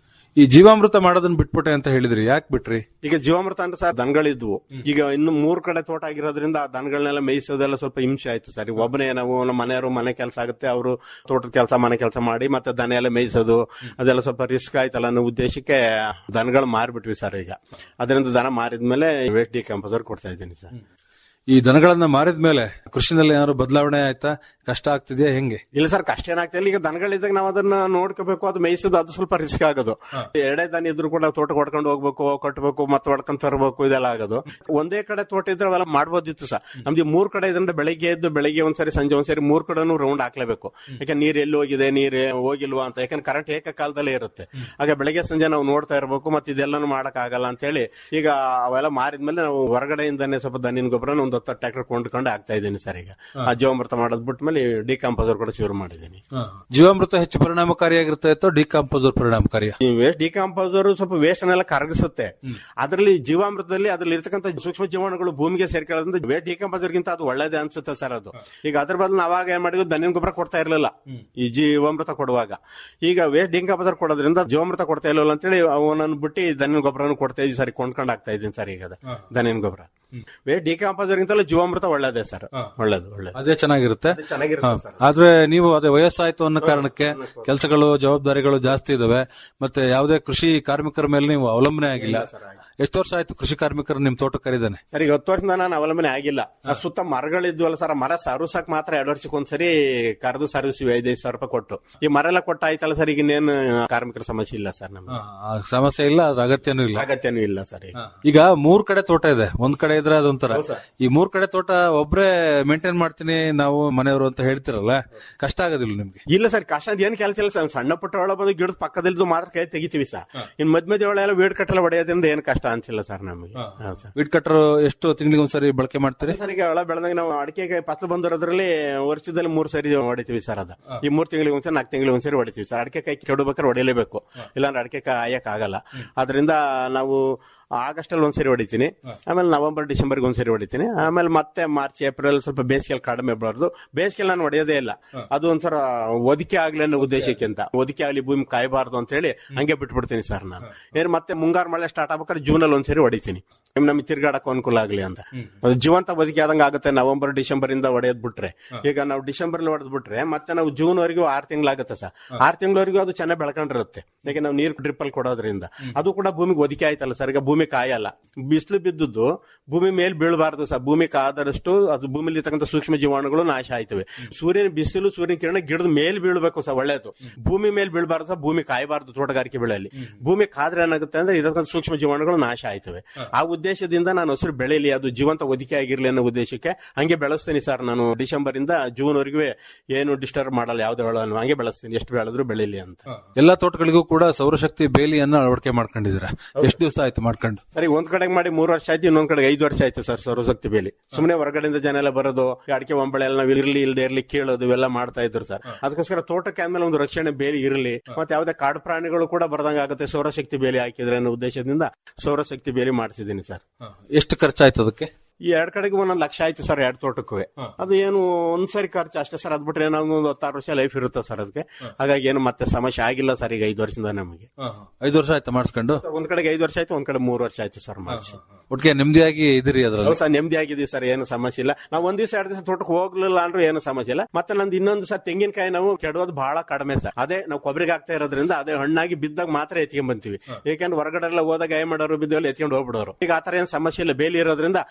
ಈ ಜೀವಾಮೃತ ಮಾಡೋದನ್ನ ಬಿಟ್ಬಿಟ್ಟೆ ಅಂತ ಹೇಳಿದ್ರಿ ಯಾಕೆ ಬಿಟ್ರಿ ಈಗ ಜೀವಾಮೃತ ಅಂದ್ರೆ ಸರ್ ದನಗಳಿದ್ವು ಈಗ ಇನ್ನು ಮೂರ್ ಕಡೆ ತೋಟ ಆಗಿರೋದ್ರಿಂದ ಆ ದನಗಳನ್ನೆಲ್ಲ ಮೇಯಿಸೋದೆಲ್ಲ ಸ್ವಲ್ಪ ಹಿಂಸೆ ಆಯ್ತು ಸರ್ ಈಗ ಒಬ್ಬನೇ ನಾವು ನಮ್ಮ ಮನೆಯವರು ಮನೆ ಕೆಲಸ ಆಗುತ್ತೆ ಅವರು ತೋಟದ ಕೆಲಸ ಮನೆ ಕೆಲಸ ಮಾಡಿ ಮತ್ತೆ ದನ ಎಲ್ಲ ಮೇಯಿಸೋದು ಅದೆಲ್ಲ ಸ್ವಲ್ಪ ರಿಸ್ಕ್ ಆಯ್ತಲ್ಲ ಅನ್ನೋ ಉದ್ದೇಶಕ್ಕೆ ದನಗಳು ಮಾರ್ಬಿಟ್ವಿ ಸರ್ ಈಗ ಅದರಿಂದ ದನ ಮಾರಿದ್ಮೇಲೆ ವೇಸ್ಟ್ ಡಿಕಂಪೋಸರ್ ಕೊಡ್ತಾ ಇದ್ದೀನಿ ಸರ್ ಈ ದನಗಳನ್ನ ಮಾರಿದ ಮೇಲೆ ಕೃಷಿನಲ್ಲಿ ಏನಾದ್ರು ಬದಲಾವಣೆ ಆಯ್ತಾ ಕಷ್ಟ ಆಗ್ತಿದ್ಯಾ ಹೆಂಗೆ ಇಲ್ಲ ಸರ್ ಕಷ್ಟ ಏನಾಗ್ತಿಲ್ಲ ಈಗ ದನಗಳಿದ್ದಾಗ ನಾವು ಅದನ್ನ ನೋಡ್ಕೋಬೇಕು ಅದು ಮೇಯಿಸೋದು ಅದು ಸ್ವಲ್ಪ ರಿಸ್ಕ್ ಆಗೋದು ಎರಡೇ ದನ ಇದ್ರು ಕೂಡ ತೋಟ ಹೊಡ್ಕೊಂಡು ಹೋಗ್ಬೇಕು ಕಟ್ಟಬೇಕು ಮತ್ತೆ ಹೊಡ್ಕೊಂಡ್ ತರಬೇಕು ಇದೆಲ್ಲ ಆಗೋದು ಒಂದೇ ಕಡೆ ತೋಟ ಇದ್ರೆ ಅವೆಲ್ಲ ಮಾಡ್ಬೋದಿತ್ತು ಸರ್ ನಮ್ದು ಮೂರ್ ಕಡೆ ಇದರಿಂದ ಬೆಳಿಗ್ಗೆ ಎದ್ದು ಬೆಳಿಗ್ಗೆ ಒಂದ್ಸರಿ ಸಂಜೆ ಒಂದ್ಸರಿ ಮೂರ್ ಕಡೆನೂ ರೌಂಡ್ ಹಾಕ್ಲೇಬೇಕು ಯಾಕೆ ನೀರ್ ಎಲ್ಲಿ ಹೋಗಿದೆ ನೀರ್ ಹೋಗಿಲ್ವಾ ಅಂತ ಯಾಕಂದ್ರೆ ಕರೆಂಟ್ ಏಕಕಾಲದಲ್ಲೇ ಇರುತ್ತೆ ಆಗ ಬೆಳಿಗ್ಗೆ ಸಂಜೆ ನಾವು ನೋಡ್ತಾ ಇರಬೇಕು ಮತ್ತೆ ಇದೆಲ್ಲಾನು ಮಾಡಕ್ ಆಗಲ್ಲ ಅಂತ ಹೇಳಿ ಈಗ ಅವೆಲ್ಲ ಮಾರಿದ್ಮೇಲೆ ನಾವು ಹೊರಗಡೆಯಿಂದಾನೆ ಸ್ವಲ್ಪ ದನಿನ ಗೊಬ್ಬರ ಒಂದು ಹತ್ತು ಟ್ರ್ಯಾಕ್ಟರ್ ಕೊಂಡ್ಕೊಂಡು ಆಗ್ತಾ ಇದ್ದೀನಿ ಸರ್ ಈಗ ಆ ಜೀವಾಮೃತ ಮಾಡೋದ್ ಬಿಟ್ಮೇಲೆ ಡಿಕಂಪೋಸರ್ ಕೂಡ ಶುರು ಮಾಡಿದ್ದೀನಿ ಜೀವಾಮೃತ ಹೆಚ್ಚು ಪರಿಣಾಮಕಾರಿಯಾಗಿರುತ್ತೆ ಅಥವಾ ಡಿಕಾಂಪೋಸರ್ ಪರಿಣಾಮಕಾರಿಯ ಈ ವೇಸ್ಟ್ ಡಿಕಂಪೋಸರ್ ಸ್ವಲ್ಪ ವೇಸ್ಟ್ ಅನ್ನೆಲ್ಲ ಕರಗಿಸುತ್ತೆ ಅದರಲ್ಲಿ ಜೀವಾಮೃತದಲ್ಲಿ ಅದ್ರಲ್ಲಿ ಇರ್ತಕ್ಕಂಥ ಸೂಕ್ಷ್ಮ ಜೀವಾಣುಗಳು ಭೂಮಿಗೆ ಸೇರ್ಕೊಳ್ಳೋದ್ರಿಂದ ವೇಸ್ಟ್ ಡಿಕಂಪೋಸರ್ ಗಿಂತ ಅದು ಒಳ್ಳೇದೇ ಅನ್ಸುತ್ತೆ ಸರ್ ಅದು ಈಗ ಅದ್ರ ಬದಲು ನಾವಾಗ ಏನ್ ಮಾಡಿದ್ವಿ ದನಿನ ಗೊಬ್ಬರ ಕೊಡ್ತಾ ಇರ್ಲಿಲ್ಲ ಈ ಜೀವಾಮೃತ ಕೊಡುವಾಗ ಈಗ ವೇಸ್ಟ್ ಡಿಕಂಪೋಸರ್ ಕೊಡೋದ್ರಿಂದ ಜೀವಾಮೃತ ಕೊಡ್ತಾ ಇಲ್ಲ ಅಂತೇಳಿ ಅವನನ್ನು ಬಿಟ್ಟು ದನಿನ ಗೊಬ್ಬರನು ಕೊಡ್ತಾ ಇದೀವಿ ಸರ್ ಕೊಂಡ್ಕೊಂಡು ಆಗ್ತಾ ಇದ್ದೀನಿ ಸರ್ ಈಗ ಅದು ದನಿನ ಗೊಬ್ಬರ ವೇಸ್ಟ್ ಡಿಕಂಪೋಸರ್ ಗಿಂತಲೂ ಜೀವಾಮೃತ ಒಳ್ಳೇದೇ ಸರ್ ಒಳ್ಳೇದು ಒಳ್ಳೇದು ಅದೇ ಚೆನ್ನಾಗಿರುತ್ತೆ ಚೆನ್ನಾಗಿರುತ್ತೆ ಹಾ. ಆದ್ರೆ ನೀವು ಅದೇ ವಯಸ್ಸಾಯ್ತು ಅನ್ನೋ ಕಾರಣಕ್ಕೆ ಕೆಲಸಗಳು ಜವಾಬ್ದಾರಿಗಳು ಜಾಸ್ತಿ ಇದಾವೆ ಮತ್ತೆ ಯಾವುದೇ ಕೃಷಿ ಕಾರ್ಮಿಕರ ಮೇಲೆ ನೀವು ಅವಲಂಬನೆ ಆಗಿಲ್ಲ ಎಷ್ಟು ವರ್ಷ ಆಯ್ತು ಕೃಷಿ ಕಾರ್ಮಿಕರು ನಿಮ್ ತೋಟ ಕರೀದಾನೆ ಸರ್ ಈಗ ಹತ್ತು ವರ್ಷದಿಂದ ನಾನು ಅವಲಂಬನೆ ಆಗಿಲ್ಲ ಆ ಸುತ್ತ ಮರಗಳಿದ್ವಲ್ಲ ಸರ್ ಆ ಮರ ಸರ್ವಿಸಕ್ ಮಾತ್ರ ಎರಡು ವರ್ಷಕ್ಕೆ ಒಂದ್ಸರಿ ಕರೆದು ಸರ್ವಿಸಿವಿ ಐದೈದು ಸಾವಿರ ರೂಪಾಯಿ ಕೊಟ್ಟು ಈ ಮರ ಎಲ್ಲ ಕೊಟ್ಟ ಆಯ್ತಲ್ಲ ಸರ್ ಈಗ ಇನ್ನೇನು ಕಾರ್ಮಿಕರ ಸಮಸ್ಯೆ ಇಲ್ಲ ಸರ್ ನಮ್ಗೆ ಆ ಸಮಸ್ಯೆ ಇಲ್ಲ ಅದ್ರ ಅಗತ್ಯನೂ ಇಲ್ಲ ಅಗತ್ಯನೂ ಇಲ್ಲ ಸರ್ ಈಗ ಈಗ ಮೂರ್ ಕಡೆ ತೋಟ ಇದೆ ಒಂದ್ ಕಡೆ ಇದ್ರೆ ಅದೊಂಥರ ಈ ಮೂರ್ ಕಡೆ ತೋಟ ಒಬ್ರೇ ಮೇಂಟೈನ್ ಮಾಡ್ತೀನಿ ನಾವು ಮನೆಯವರು ಅಂತ ಹೇಳ್ತಿರಲ್ಲ ಕಷ್ಟ ಆಗೋದಿಲ್ಲ ನಿಮ್ಗೆ ಇಲ್ಲ ಸರ್ ಕಷ್ಟ ಅಂತ ಏನ್ ಕೆಲಸ ಇಲ್ಲ ಸರ್ ಸಣ್ಣ ಪುಟ್ಟ ಒಳ ಬಂದು ಗಿಡದ ಪಕ್ಕದಲ್ಲಿದ್ದು ಮಾತ್ರ ಕೈ ತೆಗಿತೀವಿ ಸರ್ ಇನ್ ಮಧ್ಯ ಮಧ್ಯ ಒಳ ಎಲ್ಲ ವೀಡ್ ಕಟ್ಟಲ ಹೊಡೆಯೋದ್ರಿಂದ ಏನ್ ಕಷ್ಟ ಅನ್ಸಿಲ್ಲ ಸರ್ ನಮಗೆ ಹೌದು ಸರ್ ವೀಡ್ ಕಟ್ಟರ್ ಎಷ್ಟು ತಿಂಗಳಿಗೆ ಒಂದ್ಸರಿ ಬಳಕೆ ಮಾಡ್ತೀರಿ ಸರ್ ಈಗ ಒಳ ಬೆಳೆದಾಗ ನಾವು ಅಡಿಕೆಗೆ ಫಸಲು ಬಂದಿರೋದ್ರಲ್ಲಿ ವರ್ಷದಲ್ಲಿ ಮೂರ್ ಸರಿ ಹೊಡಿತೀವಿ ಸರ್ ಅದ ಈ ಮೂರ್ ತಿಂಗಳಿಗೆ ಒಂದ್ಸರಿ ನಾಲ್ಕು ತಿಂಗಳಿಗೆ ಒಂದ್ಸರಿ ಹೊಡಿತೀವಿ ಸರ್ ಅಡಿಕೆ ಕೈ ಕೆಡಬೇಕಾದ್ರೆ ಹೊಡಿಲೇಬೇಕು ಇಲ್ಲಾಂದ್ರೆ ಅಡಿಕೆ ಕಾಯಿ ಆಯಕ್ ಆಗಲ್ಲ ಅದರಿಂದ ನಾವು ಆಗಸ್ಟ್ ಅಲ್ಲಿ ಒಂದ್ಸರಿ ಹೊಡಿತೀನಿ ಆಮೇಲೆ ನವೆಂಬರ್ ಡಿಸೆಂಬರ್ಗೆ ಒಂದ್ಸರಿ ಹೊಡಿತೀನಿ ಆಮೇಲೆ ಮತ್ತೆ ಮಾರ್ಚ್ ಏಪ್ರಿಲ್ ಸ್ವಲ್ಪ ಬೇಸಿಗೆಯಲ್ಲಿ ಕಡಿಮೆ ಬರೋದು ಬೇಸಿಗೆಯಲ್ಲಿ ನಾನು ಹೊಡೆಯೋದೇ ಇಲ್ಲ ಅದು ಒಂಥರ ಒದಿಕೆ ಆಗ್ಲಿ ಅನ್ನೋ ಉದ್ದೇಶಕ್ಕೆ ಅಂತ ಒದಿಕೆ ಆಗ್ಲಿ ಭೂಮಿ ಕಾಯಬಾರ್ದು ಅಂತ ಹೇಳಿ ಹಂಗೆ ಬಿಟ್ಬಿಡ್ತೀನಿ ಸರ್ ನಾನು ಏನ್ ಮತ್ತೆ ಮುಂಗಾರು ಮಳೆ ಸ್ಟಾರ್ಟ್ ಆಗ್ಬೇಕಾದ್ರೆ ಜೂನ್ ಅಲ್ಲಿ ಒಂದ್ಸರಿ ಹೊಡಿತೀನಿ ನಮ್ಗೆ ತಿರ್ಗಾಡಕ್ ಅನುಕೂಲ ಆಗ್ಲಿ ಅಂತ ಅದು ಜೀವಂತ ಬದುಕಿ ಆದಂಗ ಆಗುತ್ತೆ ನವೆಂಬರ್ ಡಿಸೆಂಬರ್ ಇಂದ ಹೊಡೆಯೋದ್ ಬಿಟ್ರೆ ಈಗ ನಾವು ಡಿಸೆಂಬರ್ ಅಲ್ಲಿ ಹೊಡೆದ್ ಬಿಟ್ರೆ ಮತ್ತೆ ನಾವು ಜೂನ್ ವರೆಗೂ ಆರ್ ತಿಂಗಳಾಗುತ್ತೆ ಸರ್ ಆರ್ ತಿಂಗಳವರೆಗೂ ಅದು ಚೆನ್ನಾಗಿ ಬೆಳ್ಕೊಂಡಿರುತ್ತೆ ಯಾಕೆ ನಾವು ನೀರು ಡ್ರಿಪ್ ಅಲ್ಲಿ ಕೊಡೋದ್ರಿಂದ ಅದು ಕೂಡ ಭೂಮಿಗೆ ಒದಿಕೆ ಆಯ್ತಲ್ಲ ಸರ್ ಈಗ ಭೂಮಿ ಕಾಯಲ್ಲ ಬಿಸಿಲು ಬಿದ್ದದ್ದು ಭೂಮಿ ಮೇಲೆ ಬೀಳಬಾರ್ದು ಸರ್ ಭೂಮಿ ಕಾದಷ್ಟು ಅದು ಭೂಮಿಲಿ ಇರ್ತಕ್ಕಂಥ ಸೂಕ್ಷ್ಮ ಜೀವಾಣುಗಳು ನಾಶ ಆಯ್ತವೆ ಸೂರ್ಯನ ಬಿಸಿಲು ಸೂರ್ಯನ ಕಿರಣ ಗಿಡದ ಮೇಲೆ ಬೀಳ್ಬೇಕು ಸರ್ ಒಳ್ಳೇದು ಭೂಮಿ ಮೇಲೆ ಬೀಳಬಾರ್ದು ಸರ್ ಭೂಮಿ ಕಾಯಬಾರ್ದು ತೋಟಗಾರಿಕೆ ಬೆಳೆಯಲ್ಲಿ ಭೂಮಿ ಕಾದ್ರೆ ಏನಾಗುತ್ತೆ ಅಂದ್ರೆ ಇರತಕ್ಕಂಥ ಸೂಕ್ಷ್ಮ ಜೀವಾಣುಗಳು ನಾಶ ಆಯ್ತವೆ ಆ ಉದ್ದೇಶದಿಂದ ನಾನು ಹಸಿರು ಬೆಳೆಯಲಿ ಅದು ಜೀವಂತ ಒದಿಕೆ ಆಗಿರ್ಲಿ ಅನ್ನೋ ಉದ್ದೇಶಕ್ಕೆ ಹಂಗೆ ಬೆಳೆಸ್ತೀನಿ ಸರ್ ನಾನು ಡಿಸೆಂಬರ್ ಇಂದ ಜೂನ್ ವರೆಗೂ ಏನು ಡಿಸ್ಟರ್ಬ್ ಮಾಡಲ್ಲ ಯಾವ್ದು ಹೇಳಲ್ಲ ಹಂಗೆ ಬೆಳೆಸ್ತೀನಿ ಎಷ್ಟು ಬೆಳೆದ್ರು ಬೆಳೀಲಿ ಅಂತ ಎಲ್ಲಾ ತೋಟಗಳಿಗೂ ಕೂಡ ಸೌರಶಕ್ತಿ ಬೇಲಿಯನ್ನ ಅಳವಡಿಕೆ ಮಾಡ್ಕೊಂಡಿದ್ದೀರಾ ಎಷ್ಟು ದಿವಸ ಆಯ್ತು ಮಾಡ್ಕೊಂಡು ಸರಿ ಒಂದ್ ಕಡೆ ಮಾಡಿ ಮೂರ್ ವರ್ಷ ಆಯ್ತು ಇನ್ನೊಂದ್ ಕಡೆ ಐದು ವರ್ಷ ಆಯ್ತು ಸರ್ ಸೌರಶಕ್ತಿ ಬೇಲಿ ಸುಮ್ಮನೆ ಹೊರಗಡೆಯಿಂದ ಜನ ಎಲ್ಲ ಬರೋದು ಈ ಅಡಿಕೆ ಒಂಬಳೆ ಎಲ್ಲ ನಾವ್ ಇರ್ಲಿ ಇಲ್ದೇ ಇರ್ಲಿ ಕೇಳೋದು ಇವೆಲ್ಲ ಮಾಡ್ತಾ ಇದ್ರು ಸರ್ ಅದಕ್ಕೋಸ್ಕರ ತೋಟಕ್ಕೆ ಆದ್ಮೇಲೆ ಒಂದು ರಕ್ಷಣೆ ಬೇಲಿ ಇರಲಿ ಮತ್ತೆ ಯಾವ್ದೇ ಕಾಡು ಪ್ರಾಣಿಗಳು ಕೂಡ ಬರ್ದಂಗ ಆಗುತ್ತೆ ಸೌರಶಕ್ತಿ ಬೇಲಿ ಹಾಕಿದ್ರೆ ಅನ್ನೋ ಉದ್ದೇಶದಿಂದ ಸೌರಶಕ್ತಿ ಬೇಲಿ ಮಾಡಿಸಿದ್ದೀನಿ ಸರ್ ಎಷ್ಟು ಖರ್ಚಾಯ್ತು ಅದಕ್ಕೆ ಈ ಎರಡ್ ಕಡೆಗೆ ಒಂದೊಂದು ಲಕ್ಷ ಆಯ್ತು ಸರ್ ಎರಡ್ ತೋಟಕ್ಕೂ ಅದು ಏನು ಒಂದ್ಸರಿ ಖರ್ಚು ಅಷ್ಟೇ ಸರ್ ಅದ್ ಬಿಟ್ರೆ ಏನೋ ಒಂದು ಹತ್ತಾರು ವರ್ಷ ಲೈಫ್ ಇರುತ್ತೆ ಸರ್ ಅದಕ್ಕೆ ಹಾಗಾಗಿ ಏನು ಮತ್ತೆ ಸಮಸ್ಯೆ ಆಗಿಲ್ಲ ಸರ್ ಈಗ ಐದು ವರ್ಷದಿಂದ ನಮಗೆ ಐದು ವರ್ಷ ಆಯ್ತಾ ಮಾಡಿಸ್ಕೊಂಡು ಒಂದ್ ಕಡೆಗೆ ಐದು ವರ್ಷ ಆಯ್ತು ಒಂದ್ ಕಡೆ ಮೂರು ವರ್ಷ ಆಯ್ತು ಸರ್ ಮಾಡಿಸಿ ಒಟ್ಟಿಗೆ ನೆಮ್ಮದಿಯಾಗಿ ಇದಿರಿ ಅದ್ರಲ್ಲಿ ಹೌದು ಸರ್ ನೆಮ್ಮದಿ ಆಗಿದೀವಿ ಸರ್ ಏನು ಸಮಸ್ಯೆ ಇಲ್ಲ ನಾವು ಒಂದ್ ದಿವಸ ಎರಡು ದಿವಸ ತೋಟಕ್ಕೆ ಹೋಗ್ಲಿಲ್ಲ ಅಂದ್ರೂ ಏನು ಸಮಸ್ಯೆ ಇಲ್ಲ ಮತ್ತೆ ನಂದು ಇನ್ನೊಂದು ಸರ್ ತೆಂಗಿನಕಾಯಿ ನಾವು ಕೆಡೋದು ಬಹಳ ಕಡಿಮೆ ಸರ್ ಅದೇ ನಾವು ಕೊಬ್ಬರಿಗೆ ಆಗ್ತಾ ಇರೋದ್ರಿಂದ ಅದೇ ಹಣ್ಣಾಗಿ ಬಿದ್ದಾಗ ಮಾತ್ರ ಎತ್ಕೊಂಡ್ ಬಂತೀವಿ ಯಾಕಂದ್ರೆ ಹೊರಗಡೆ ಎಲ್ಲ ಹೋದಾಗ ಏನ್ ಮಾಡೋರು ಬಿದ್ದೆಲ್ಲ ಎತ್ಕೊಂಡು ಹೋಗ್ಬಿಡೋರು ಈಗ ಆತರ ಏನ್ ಸಮಸ್ಯೆ ಇಲ್ಲ ಬೇಲಿ ಇರೋದ್ರಿಂದ ಎಷ್ಟು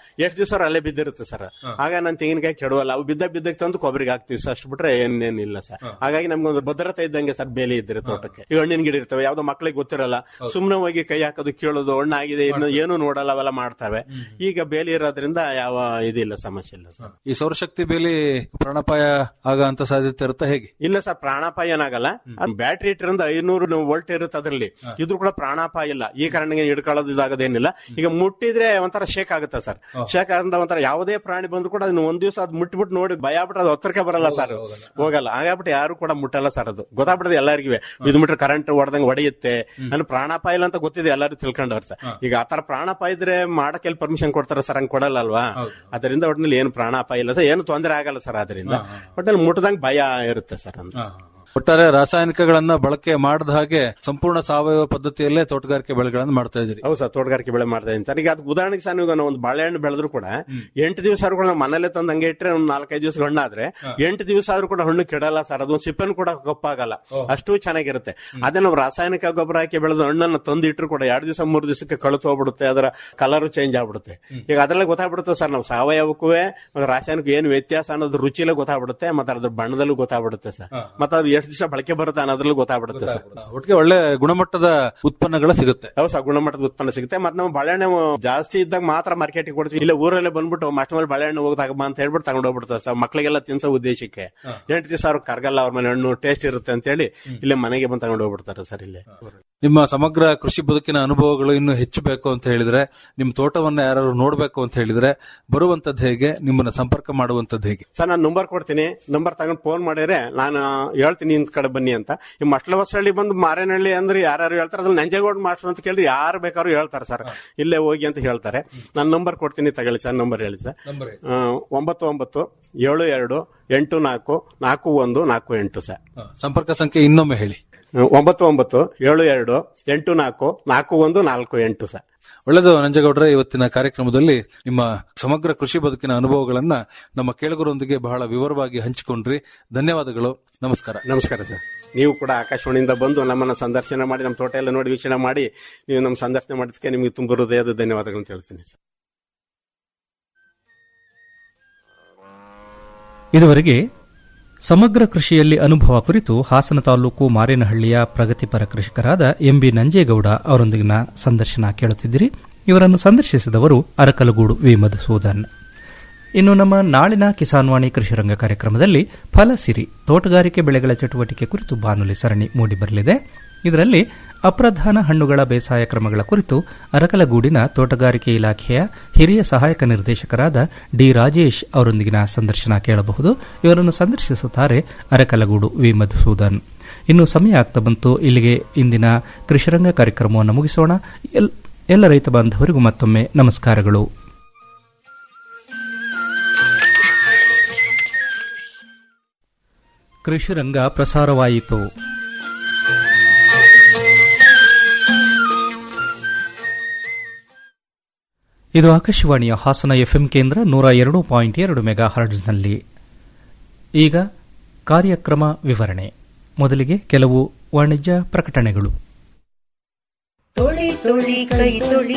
ದಿವಸ ಅಲ್ಲೇ ಬಿದ್ದಿರುತ್ತೆ ಸರ್ ಆಗ ನಾನು ತೆಂಗಿನಕಾಯಿ ಕೆಡವಲ್ಲ ಅವು ಬಿದ್ದ ಬಿದ್ದಕ್ಕೆ ತಂದು ಕೊಬ್ಬರಿಗೆ ಹಾಕ್ತಿವಿ ಸರ್ ಅಷ್ಟು ಬಿಟ್ರೆ ಏನೇನಿಲ್ಲ ಸರ್ ಹಾಗಾಗಿ ನಮ್ಗೊಂದು ಭದ್ರತೆ ಇದ್ದಂಗೆ ಸರ್ ಬೇಲಿ ಇದ್ರೆ ತೋಟಕ್ಕೆ ಈಗ ಹಣ್ಣಿನ ಗಿಡ ಇರ್ತವೆ ಯಾವ್ದೋ ಮಕ್ಳಿಗೆ ಗೊತ್ತಿರಲ್ಲ ಸುಮ್ನೆ ಹೋಗಿ ಕೈ ಹಾಕೋದು ಕೇಳೋದು ಹಣ್ಣಾಗಿದೆ ಇನ್ನು ಏನು ನೋಡಲ್ಲ ಅವೆಲ್ಲ ಮಾಡ್ತವೆ ಈಗ ಬೇಲಿ ಇರೋದ್ರಿಂದ ಯಾವ ಇದಿಲ್ಲ ಸಮಸ್ಯೆ ಇಲ್ಲ ಸರ್ ಈ ಸೌರಶಕ್ತಿ ಬೇಲಿ ಪ್ರಾಣಾಪಾಯ ಆಗ ಅಂತ ಸಾಧ್ಯತೆ ಇರುತ್ತಾ ಹೇಗೆ ಇಲ್ಲ ಸರ್ ಪ್ರಾಣಾಪಾಯ ಏನಾಗಲ್ಲ ಬ್ಯಾಟ್ರಿ ಇಟ್ಟಿರಿಂದ ಐನೂರು ವೋಲ್ಟ್ ಇರುತ್ತೆ ಅದರಲ್ಲಿ ಇದ್ರೂ ಕೂಡ ಪ್ರಾಣಾಪಾಯ ಇಲ್ಲ ಈ ಕಾರಣಕ್ಕೆ ಹಿಡ್ಕೊಳ್ಳೋದು ಇದಾಗೋದೇನಿಲ್ಲ ಈಗ ಮುಟ್ಟಿದ್ರೆ ಒಂಥರ ಶೇಕ್ ಆಗುತ್ತೆ ಸರ್ ಶೇಕ್ ಆದ್ರಿಂದ ಒಂಥರ ಯಾವುದೇ ಪ್ರಾಣಿ ಬಂದ್ರು ಕೂಡ ಅದನ್ನ ಒಂದ್ ದಿವಸ ಅದು ಮುಟ್ಬಿಟ್ಟು ನೋಡಿ ಭಯ ಬಿಟ್ರೆ ಅದು ಹತ್ರಕ್ಕೆ ಬರಲ್ಲ ಸರ್ ಹೋಗಲ್ಲ ಹಾಗಾಗ್ಬಿಟ್ಟು ಯಾರು ಕೂಡ ಮುಟ್ಟಲ್ಲ ಸರ್ ಅದು ಗೊತ್ತಾಗ್ಬಿಡುತ್ತೆ ಎಲ್ಲರಿಗೂ ಇದು ಬಿಟ್ರೆ ಕರೆಂಟ್ ಹೊಡೆದಂಗೆ ಹೊಡೆಯುತ್ತೆ ಅಂದ್ರೆ ಪ್ರಾಣಾಪಾಯ ಇಲ್ಲ ಅಂತ ಗೊತ್ತಿದೆ ಎಲ್ಲರೂ ತಿಳ್ಕೊಂಡವ್ರು ಸರ್ ಈಗ ಆತರ ಪ್ರಾಣಾಪಾಯ ಇದ್ರೆ ಮಾಡಕ್ಕೆ ಎಲ್ಲಿ ಪರ್ಮಿಷನ್ ಕೊಡ್ತಾರೆ ಸರ್ ಹಂಗ್ ಕೊಡಲ್ಲ ಅಲ್ವಾ ಅದರಿಂದ ಒಟ್ಟಿನಲ್ಲಿ ಏನು ಪ್ರಾಣಾಪಾಯ ಇಲ್ಲ ಸರ್ ಏನು ತೊಂದರೆ ಆಗಲ್ಲ ಸರ್ ಅದರಿಂದ ಒಟ್ಟಿನಲ್ಲಿ ಮುಟ್ಟದಂಗೆ ಭಯ ಇರುತ್ತೆ ಸರ್ ಅಂತ ಒಟ್ಟಾರೆ ರಾಸಾಯನಿಕಗಳನ್ನ ಬಳಕೆ ಮಾಡದ ಹಾಗೆ ಸಂಪೂರ್ಣ ಸಾವಯವ ಪದ್ಧತಿಯಲ್ಲೇ ತೋಟಗಾರಿಕೆ ಬೆಳೆಗಳನ್ನು ಮಾಡ್ತಾ ಇದ್ದೀರಿ ಹೌದು ಸರ್ ತೋಟಗಾರಿಕೆ ಬೆಳೆ ಮಾಡ್ತಾ ಇದ್ದೀನಿ ಸರ್ ಈಗ ಅದಕ್ಕೆ ಉದಾಹರಣೆಗೆ ಸರ್ ನೀವು ಒಂದು ಬಾಳೆಹಣ್ಣು ಬೆಳೆದ್ರು ಕೂಡ ಎಂಟು ದಿವಸ ಆದ್ರೂ ಕೂಡ ನಾವು ಮನೇಲೆ ತಂದು ಹಂಗೆ ಇಟ್ಟರೆ ಒಂದು ನಾಲ್ಕೈದು ದಿವಸ ಹಣ್ಣಾದ್ರೆ ಎಂಟು ದಿವಸ ಆದ್ರೂ ಕೂಡ ಹಣ್ಣು ಕೆಡಲ್ಲ ಸರ್ ಅದೊಂದು ಸಿಪ್ಪೆನು ಕೂಡ ಗೊಪ್ಪಾಗಲ್ಲ ಅಷ್ಟು ಚೆನ್ನಾಗಿರುತ್ತೆ ಅದೇ ನಾವು ರಾಸಾಯನಿಕ ಗೊಬ್ಬರ ಹಾಕಿ ಬೆಳೆದ ಹಣ್ಣನ್ನು ತಂದು ಇಟ್ಟರು ಕೂಡ ಎರಡು ದಿವಸ ಮೂರು ದಿವಸಕ್ಕೆ ಕಳುತು ಹೋಗ್ಬಿಡುತ್ತೆ ಅದರ ಕಲರ್ ಚೇಂಜ್ ಆಗ್ಬಿಡುತ್ತೆ ಈಗ ಅದೆಲ್ಲ ಗೊತ್ತಾಗ್ಬಿಡುತ್ತೆ ಸರ್ ನಾವು ಸಾವಯವಕ್ಕೂ ಮತ್ತೆ ರಾಸಾಯನಿಕ ಏನು ವ್ಯತ್ಯಾಸ ಅನ್ನೋದು ರುಚಿಲೂ ಗೊತ್ತಾಗ್ಬಿಡುತ್ತೆ ಮತ್ತೆ ಅದ್ರ ಬಣ್ಣದಲ್ಲೂ ಗೊತ್ತಾಗ್ಬಿಡುತ್ತೆ ಸರ್ ಮತ್ತೆ ಅದು ಎಷ್ಟು ದಿವಸ ಬಳಕೆ ಬರುತ್ತೆ ಅನ್ನೋದ್ರಲ್ಲೂ ಗೊತ್ತಾಗ್ಬಿಡುತ್ತೆ ಸರ್ ಒಟ್ಟಿಗೆ ಒಳ್ಳೆ ಗುಣಮಟ್ಟದ ಉತ್ಪನ್ನಗಳು ಸಿಗುತ್ತೆ ಹೌದು ಸರ್ ಗುಣಮಟ್ಟದ ಉತ್ಪನ್ನ ಸಿಗುತ್ತೆ ಮತ್ತೆ ನಾವು ಬಾಳೆಹಣ್ಣು ಜಾಸ್ತಿ ಇದ್ದಾಗ ಮಾತ್ರ ಮಾರ್ಕೆಟ್ಗೆ ಕೊಡ್ತೀವಿ ಇಲ್ಲ ಊರಲ್ಲೇ ಬಂದ್ಬಿಟ್ಟು ಮಾಸ್ಟರ್ ಮೇಲೆ ಬಾಳೆಹಣ್ಣು ಹೋಗಿ ತಗೊಂಬ ಅಂತ ಹೇಳ್ಬಿಟ್ಟು ತಗೊಂಡು ಹೋಗ್ಬಿಡ್ತಾರೆ ಸರ್ ಮಕ್ಕಳಿಗೆಲ್ಲ ತಿನ್ಸೋ ಉದ್ದೇಶಕ್ಕೆ ಎಂಟು ದಿವಸ ಅವ್ರು ಕರ್ಗಲ್ಲ ಅವ್ರ ಮನೆ ಹಣ್ಣು ಟೇಸ್ಟ್ ಇರುತ್ತೆ ಅಂತ ಹೇಳಿ ಇಲ್ಲೇ ಮನೆಗೆ ಬಂದು ತಗೊಂಡು ಹೋಗ್ಬಿಡ್ತಾರೆ ಸರ್ ಇಲ್ಲೇ ನಿಮ್ಮ ಸಮಗ್ರ ಕೃಷಿ ಬದುಕಿನ ಅನುಭವಗಳು ಇನ್ನು ಹೆಚ್ಚು ಬೇಕು ಅಂತ ಹೇಳಿದ್ರೆ ನಿಮ್ಮ ತೋಟವನ್ನ ಯಾರು ನೋಡ್ಬೇಕು ಅಂತ ಹೇಳಿದ್ರೆ ಬರುವಂತದ್ದು ಹೇಗೆ ನಿಮ್ಮನ್ನ ಸಂಪರ್ಕ ಮಾಡುವಂತದ್ದು ಹೇಗೆ ಸರ್ ನಾನು ನಂಬರ್ ಕೊಡ್ತೀನಿ ನಂಬರ್ ತಗೊಂಡು ಫೋನ್ ಮಾಡಿದ್ರೆ ನಾನು ಹೇಳ್ತೀನಿ ಇಂತ ಕಡೆ ಬನ್ನಿ ಅಂತ ಈ ಮಟ್ಲ ಹೊಸಳ್ಳಿ ಬಂದು ಮಾರೇನಹಳ್ಳಿ ಅಂದ್ರೆ ಯಾರು ಹೇಳ್ತಾರೆ ಅದ್ರಲ್ಲಿ ನಂಜೇಗೌಡ ಮಾಸ್ಟರ್ ಅಂತ ಕೇಳಿ ಯಾರು ಬೇಕಾದ್ರೂ ಹೇಳ್ತಾರೆ ಸರ್ ಇಲ್ಲೇ ಹೋಗಿ ಅಂತ ಹೇಳ್ತಾರೆ ನಾನು ನಂಬರ್ ಕೊಡ್ತೀನಿ ತಗೊಳ್ಳಿ ಸರ್ ನಂಬರ್ ಹೇಳಿ ಸರ್ ಆ, ಒಂಬತ್ತು ಒಂಬತ್ತು ಏಳು ಎರಡು ಎಂಟು ನಾಲ್ಕು ನಾಲ್ಕು ಒಂದು ನಾಲ್ಕು ಎಂಟು ಸರ್ ಸಂಪರ್ಕ ಸಂಖ್ಯೆ ಇನ್ನೊಮ್ಮೆ ಹೇಳಿ ಒಂಬತ್ತು ಒಂಬತ್ತು ಏಳು ಎರಡು ಎಂಟು ನಾಲ್ಕು ನಾಲ್ಕು ಒಂದು ನಾಲ್ಕು ಎಂಟು ಸರ್ ಒಳ್ಳೆಯದು ನಂಜೇಗೌಡ್ರೆ ಇವತ್ತಿನ ಕಾರ್ಯಕ್ರಮದಲ್ಲಿ ನಿಮ್ಮ ಸಮಗ್ರ ಕೃಷಿ ಬದುಕಿನ ಅನುಭವಗಳನ್ನ ನಮ್ಮ ಕೇಳುಗರೊಂದಿಗೆ ಬಹಳ ವಿವರವಾಗಿ ಹಂಚಿಕೊಂಡ್ರಿ ಧನ್ಯವಾದಗಳು ನಮಸ್ಕಾರ ನಮಸ್ಕಾರ ಸರ್ ನೀವು ಕೂಡ ಆಕಾಶವಾಣಿಯಿಂದ ಬಂದು ನಮ್ಮನ್ನ ಸಂದರ್ಶನ ಮಾಡಿ ನಮ್ಮ ತೋಟ ಎಲ್ಲ ನೋಡಿ ವೀಕ್ಷಣೆ ಮಾಡಿ ನೀವು ನಮ್ಮ ಸಂದರ್ಶನ ಮಾಡಿದ್ದಕ್ಕೆ ನಿಮಗೆ ತುಂಬ ಹೃದಯದ ಧನ್ಯವಾದಗಳನ್ನು ತಿಳಿಸ್ತೀನಿ ಸರ್ ಇದುವರೆಗೆ ಸಮಗ್ರ ಕೃಷಿಯಲ್ಲಿ ಅನುಭವ ಕುರಿತು ಹಾಸನ ತಾಲೂಕು ಮಾರೇನಹಳ್ಳಿಯ ಪ್ರಗತಿಪರ ಕೃಷಿಕರಾದ ಎಂಬಿ ನಂಜೇಗೌಡ ಅವರೊಂದಿಗಿನ ಸಂದರ್ಶನ ಕೇಳುತ್ತಿದ್ದಿರಿ ಇವರನ್ನು ಸಂದರ್ಶಿಸಿದವರು ಅರಕಲಗೂಡು ವಿ ಮಧುಸೂದನ್ ಇನ್ನು ನಮ್ಮ ನಾಳಿನ ಕಿಸಾನ್ವಾಣಿ ಕೃಷಿರಂಗ ಕಾರ್ಯಕ್ರಮದಲ್ಲಿ ಫಲಸಿರಿ ತೋಟಗಾರಿಕೆ ಬೆಳೆಗಳ ಚಟುವಟಿಕೆ ಕುರಿತು ಬಾನುಲಿ ಸರಣಿ ಮೂಡಿಬರಲಿದೆ ಇದರಲ್ಲಿ ಅಪ್ರಧಾನ ಹಣ್ಣುಗಳ ಬೇಸಾಯ ಕ್ರಮಗಳ ಕುರಿತು ಅರಕಲಗೂಡಿನ ತೋಟಗಾರಿಕೆ ಇಲಾಖೆಯ ಹಿರಿಯ ಸಹಾಯಕ ನಿರ್ದೇಶಕರಾದ ಡಿ ರಾಜೇಶ್ ಅವರೊಂದಿಗಿನ ಸಂದರ್ಶನ ಕೇಳಬಹುದು ಇವರನ್ನು ಸಂದರ್ಶಿಸುತ್ತಾರೆ ಅರಕಲಗೂಡು ವಿ ಮಧುಸೂದನ್ ಇನ್ನು ಸಮಯ ಆಗ್ತಾ ಬಂತು ಇಲ್ಲಿಗೆ ಇಂದಿನ ಕೃಷಿರಂಗ ಕಾರ್ಯಕ್ರಮವನ್ನು ಮುಗಿಸೋಣ ಎಲ್- ಎಲ್ಲ ರೈತ ಬಾಂಧವರಿಗೂ ಮತ್ತೊಮ್ಮೆ ನಮಸ್ಕಾರಗಳು ಕೃಷಿರಂಗ ಪ್ರಸಾರವಾಯಿತು ಇದು ಆಕಾಶವಾಣಿಯ ಹಾಸನ ಎಫ್ಎಂ ಕೇಂದ್ರ ನೂರ ಎರಡು ಪಾಯಿಂಟ್ ಎರಡು ಮೆಗಾ ಹರ್ಡ್ಸ್ನಲ್ಲಿ ಈಗ ಕಾರ್ಯಕ್ರಮ ವಿವರಣೆ ಮೊದಲಿಗೆ ಕೆಲವು ವಾಣಿಜ್ಯ ಪ್ರಕಟಣೆಗಳು ತೊಳಿ ತೊಳಿ ಕೈ ತೊಳಿ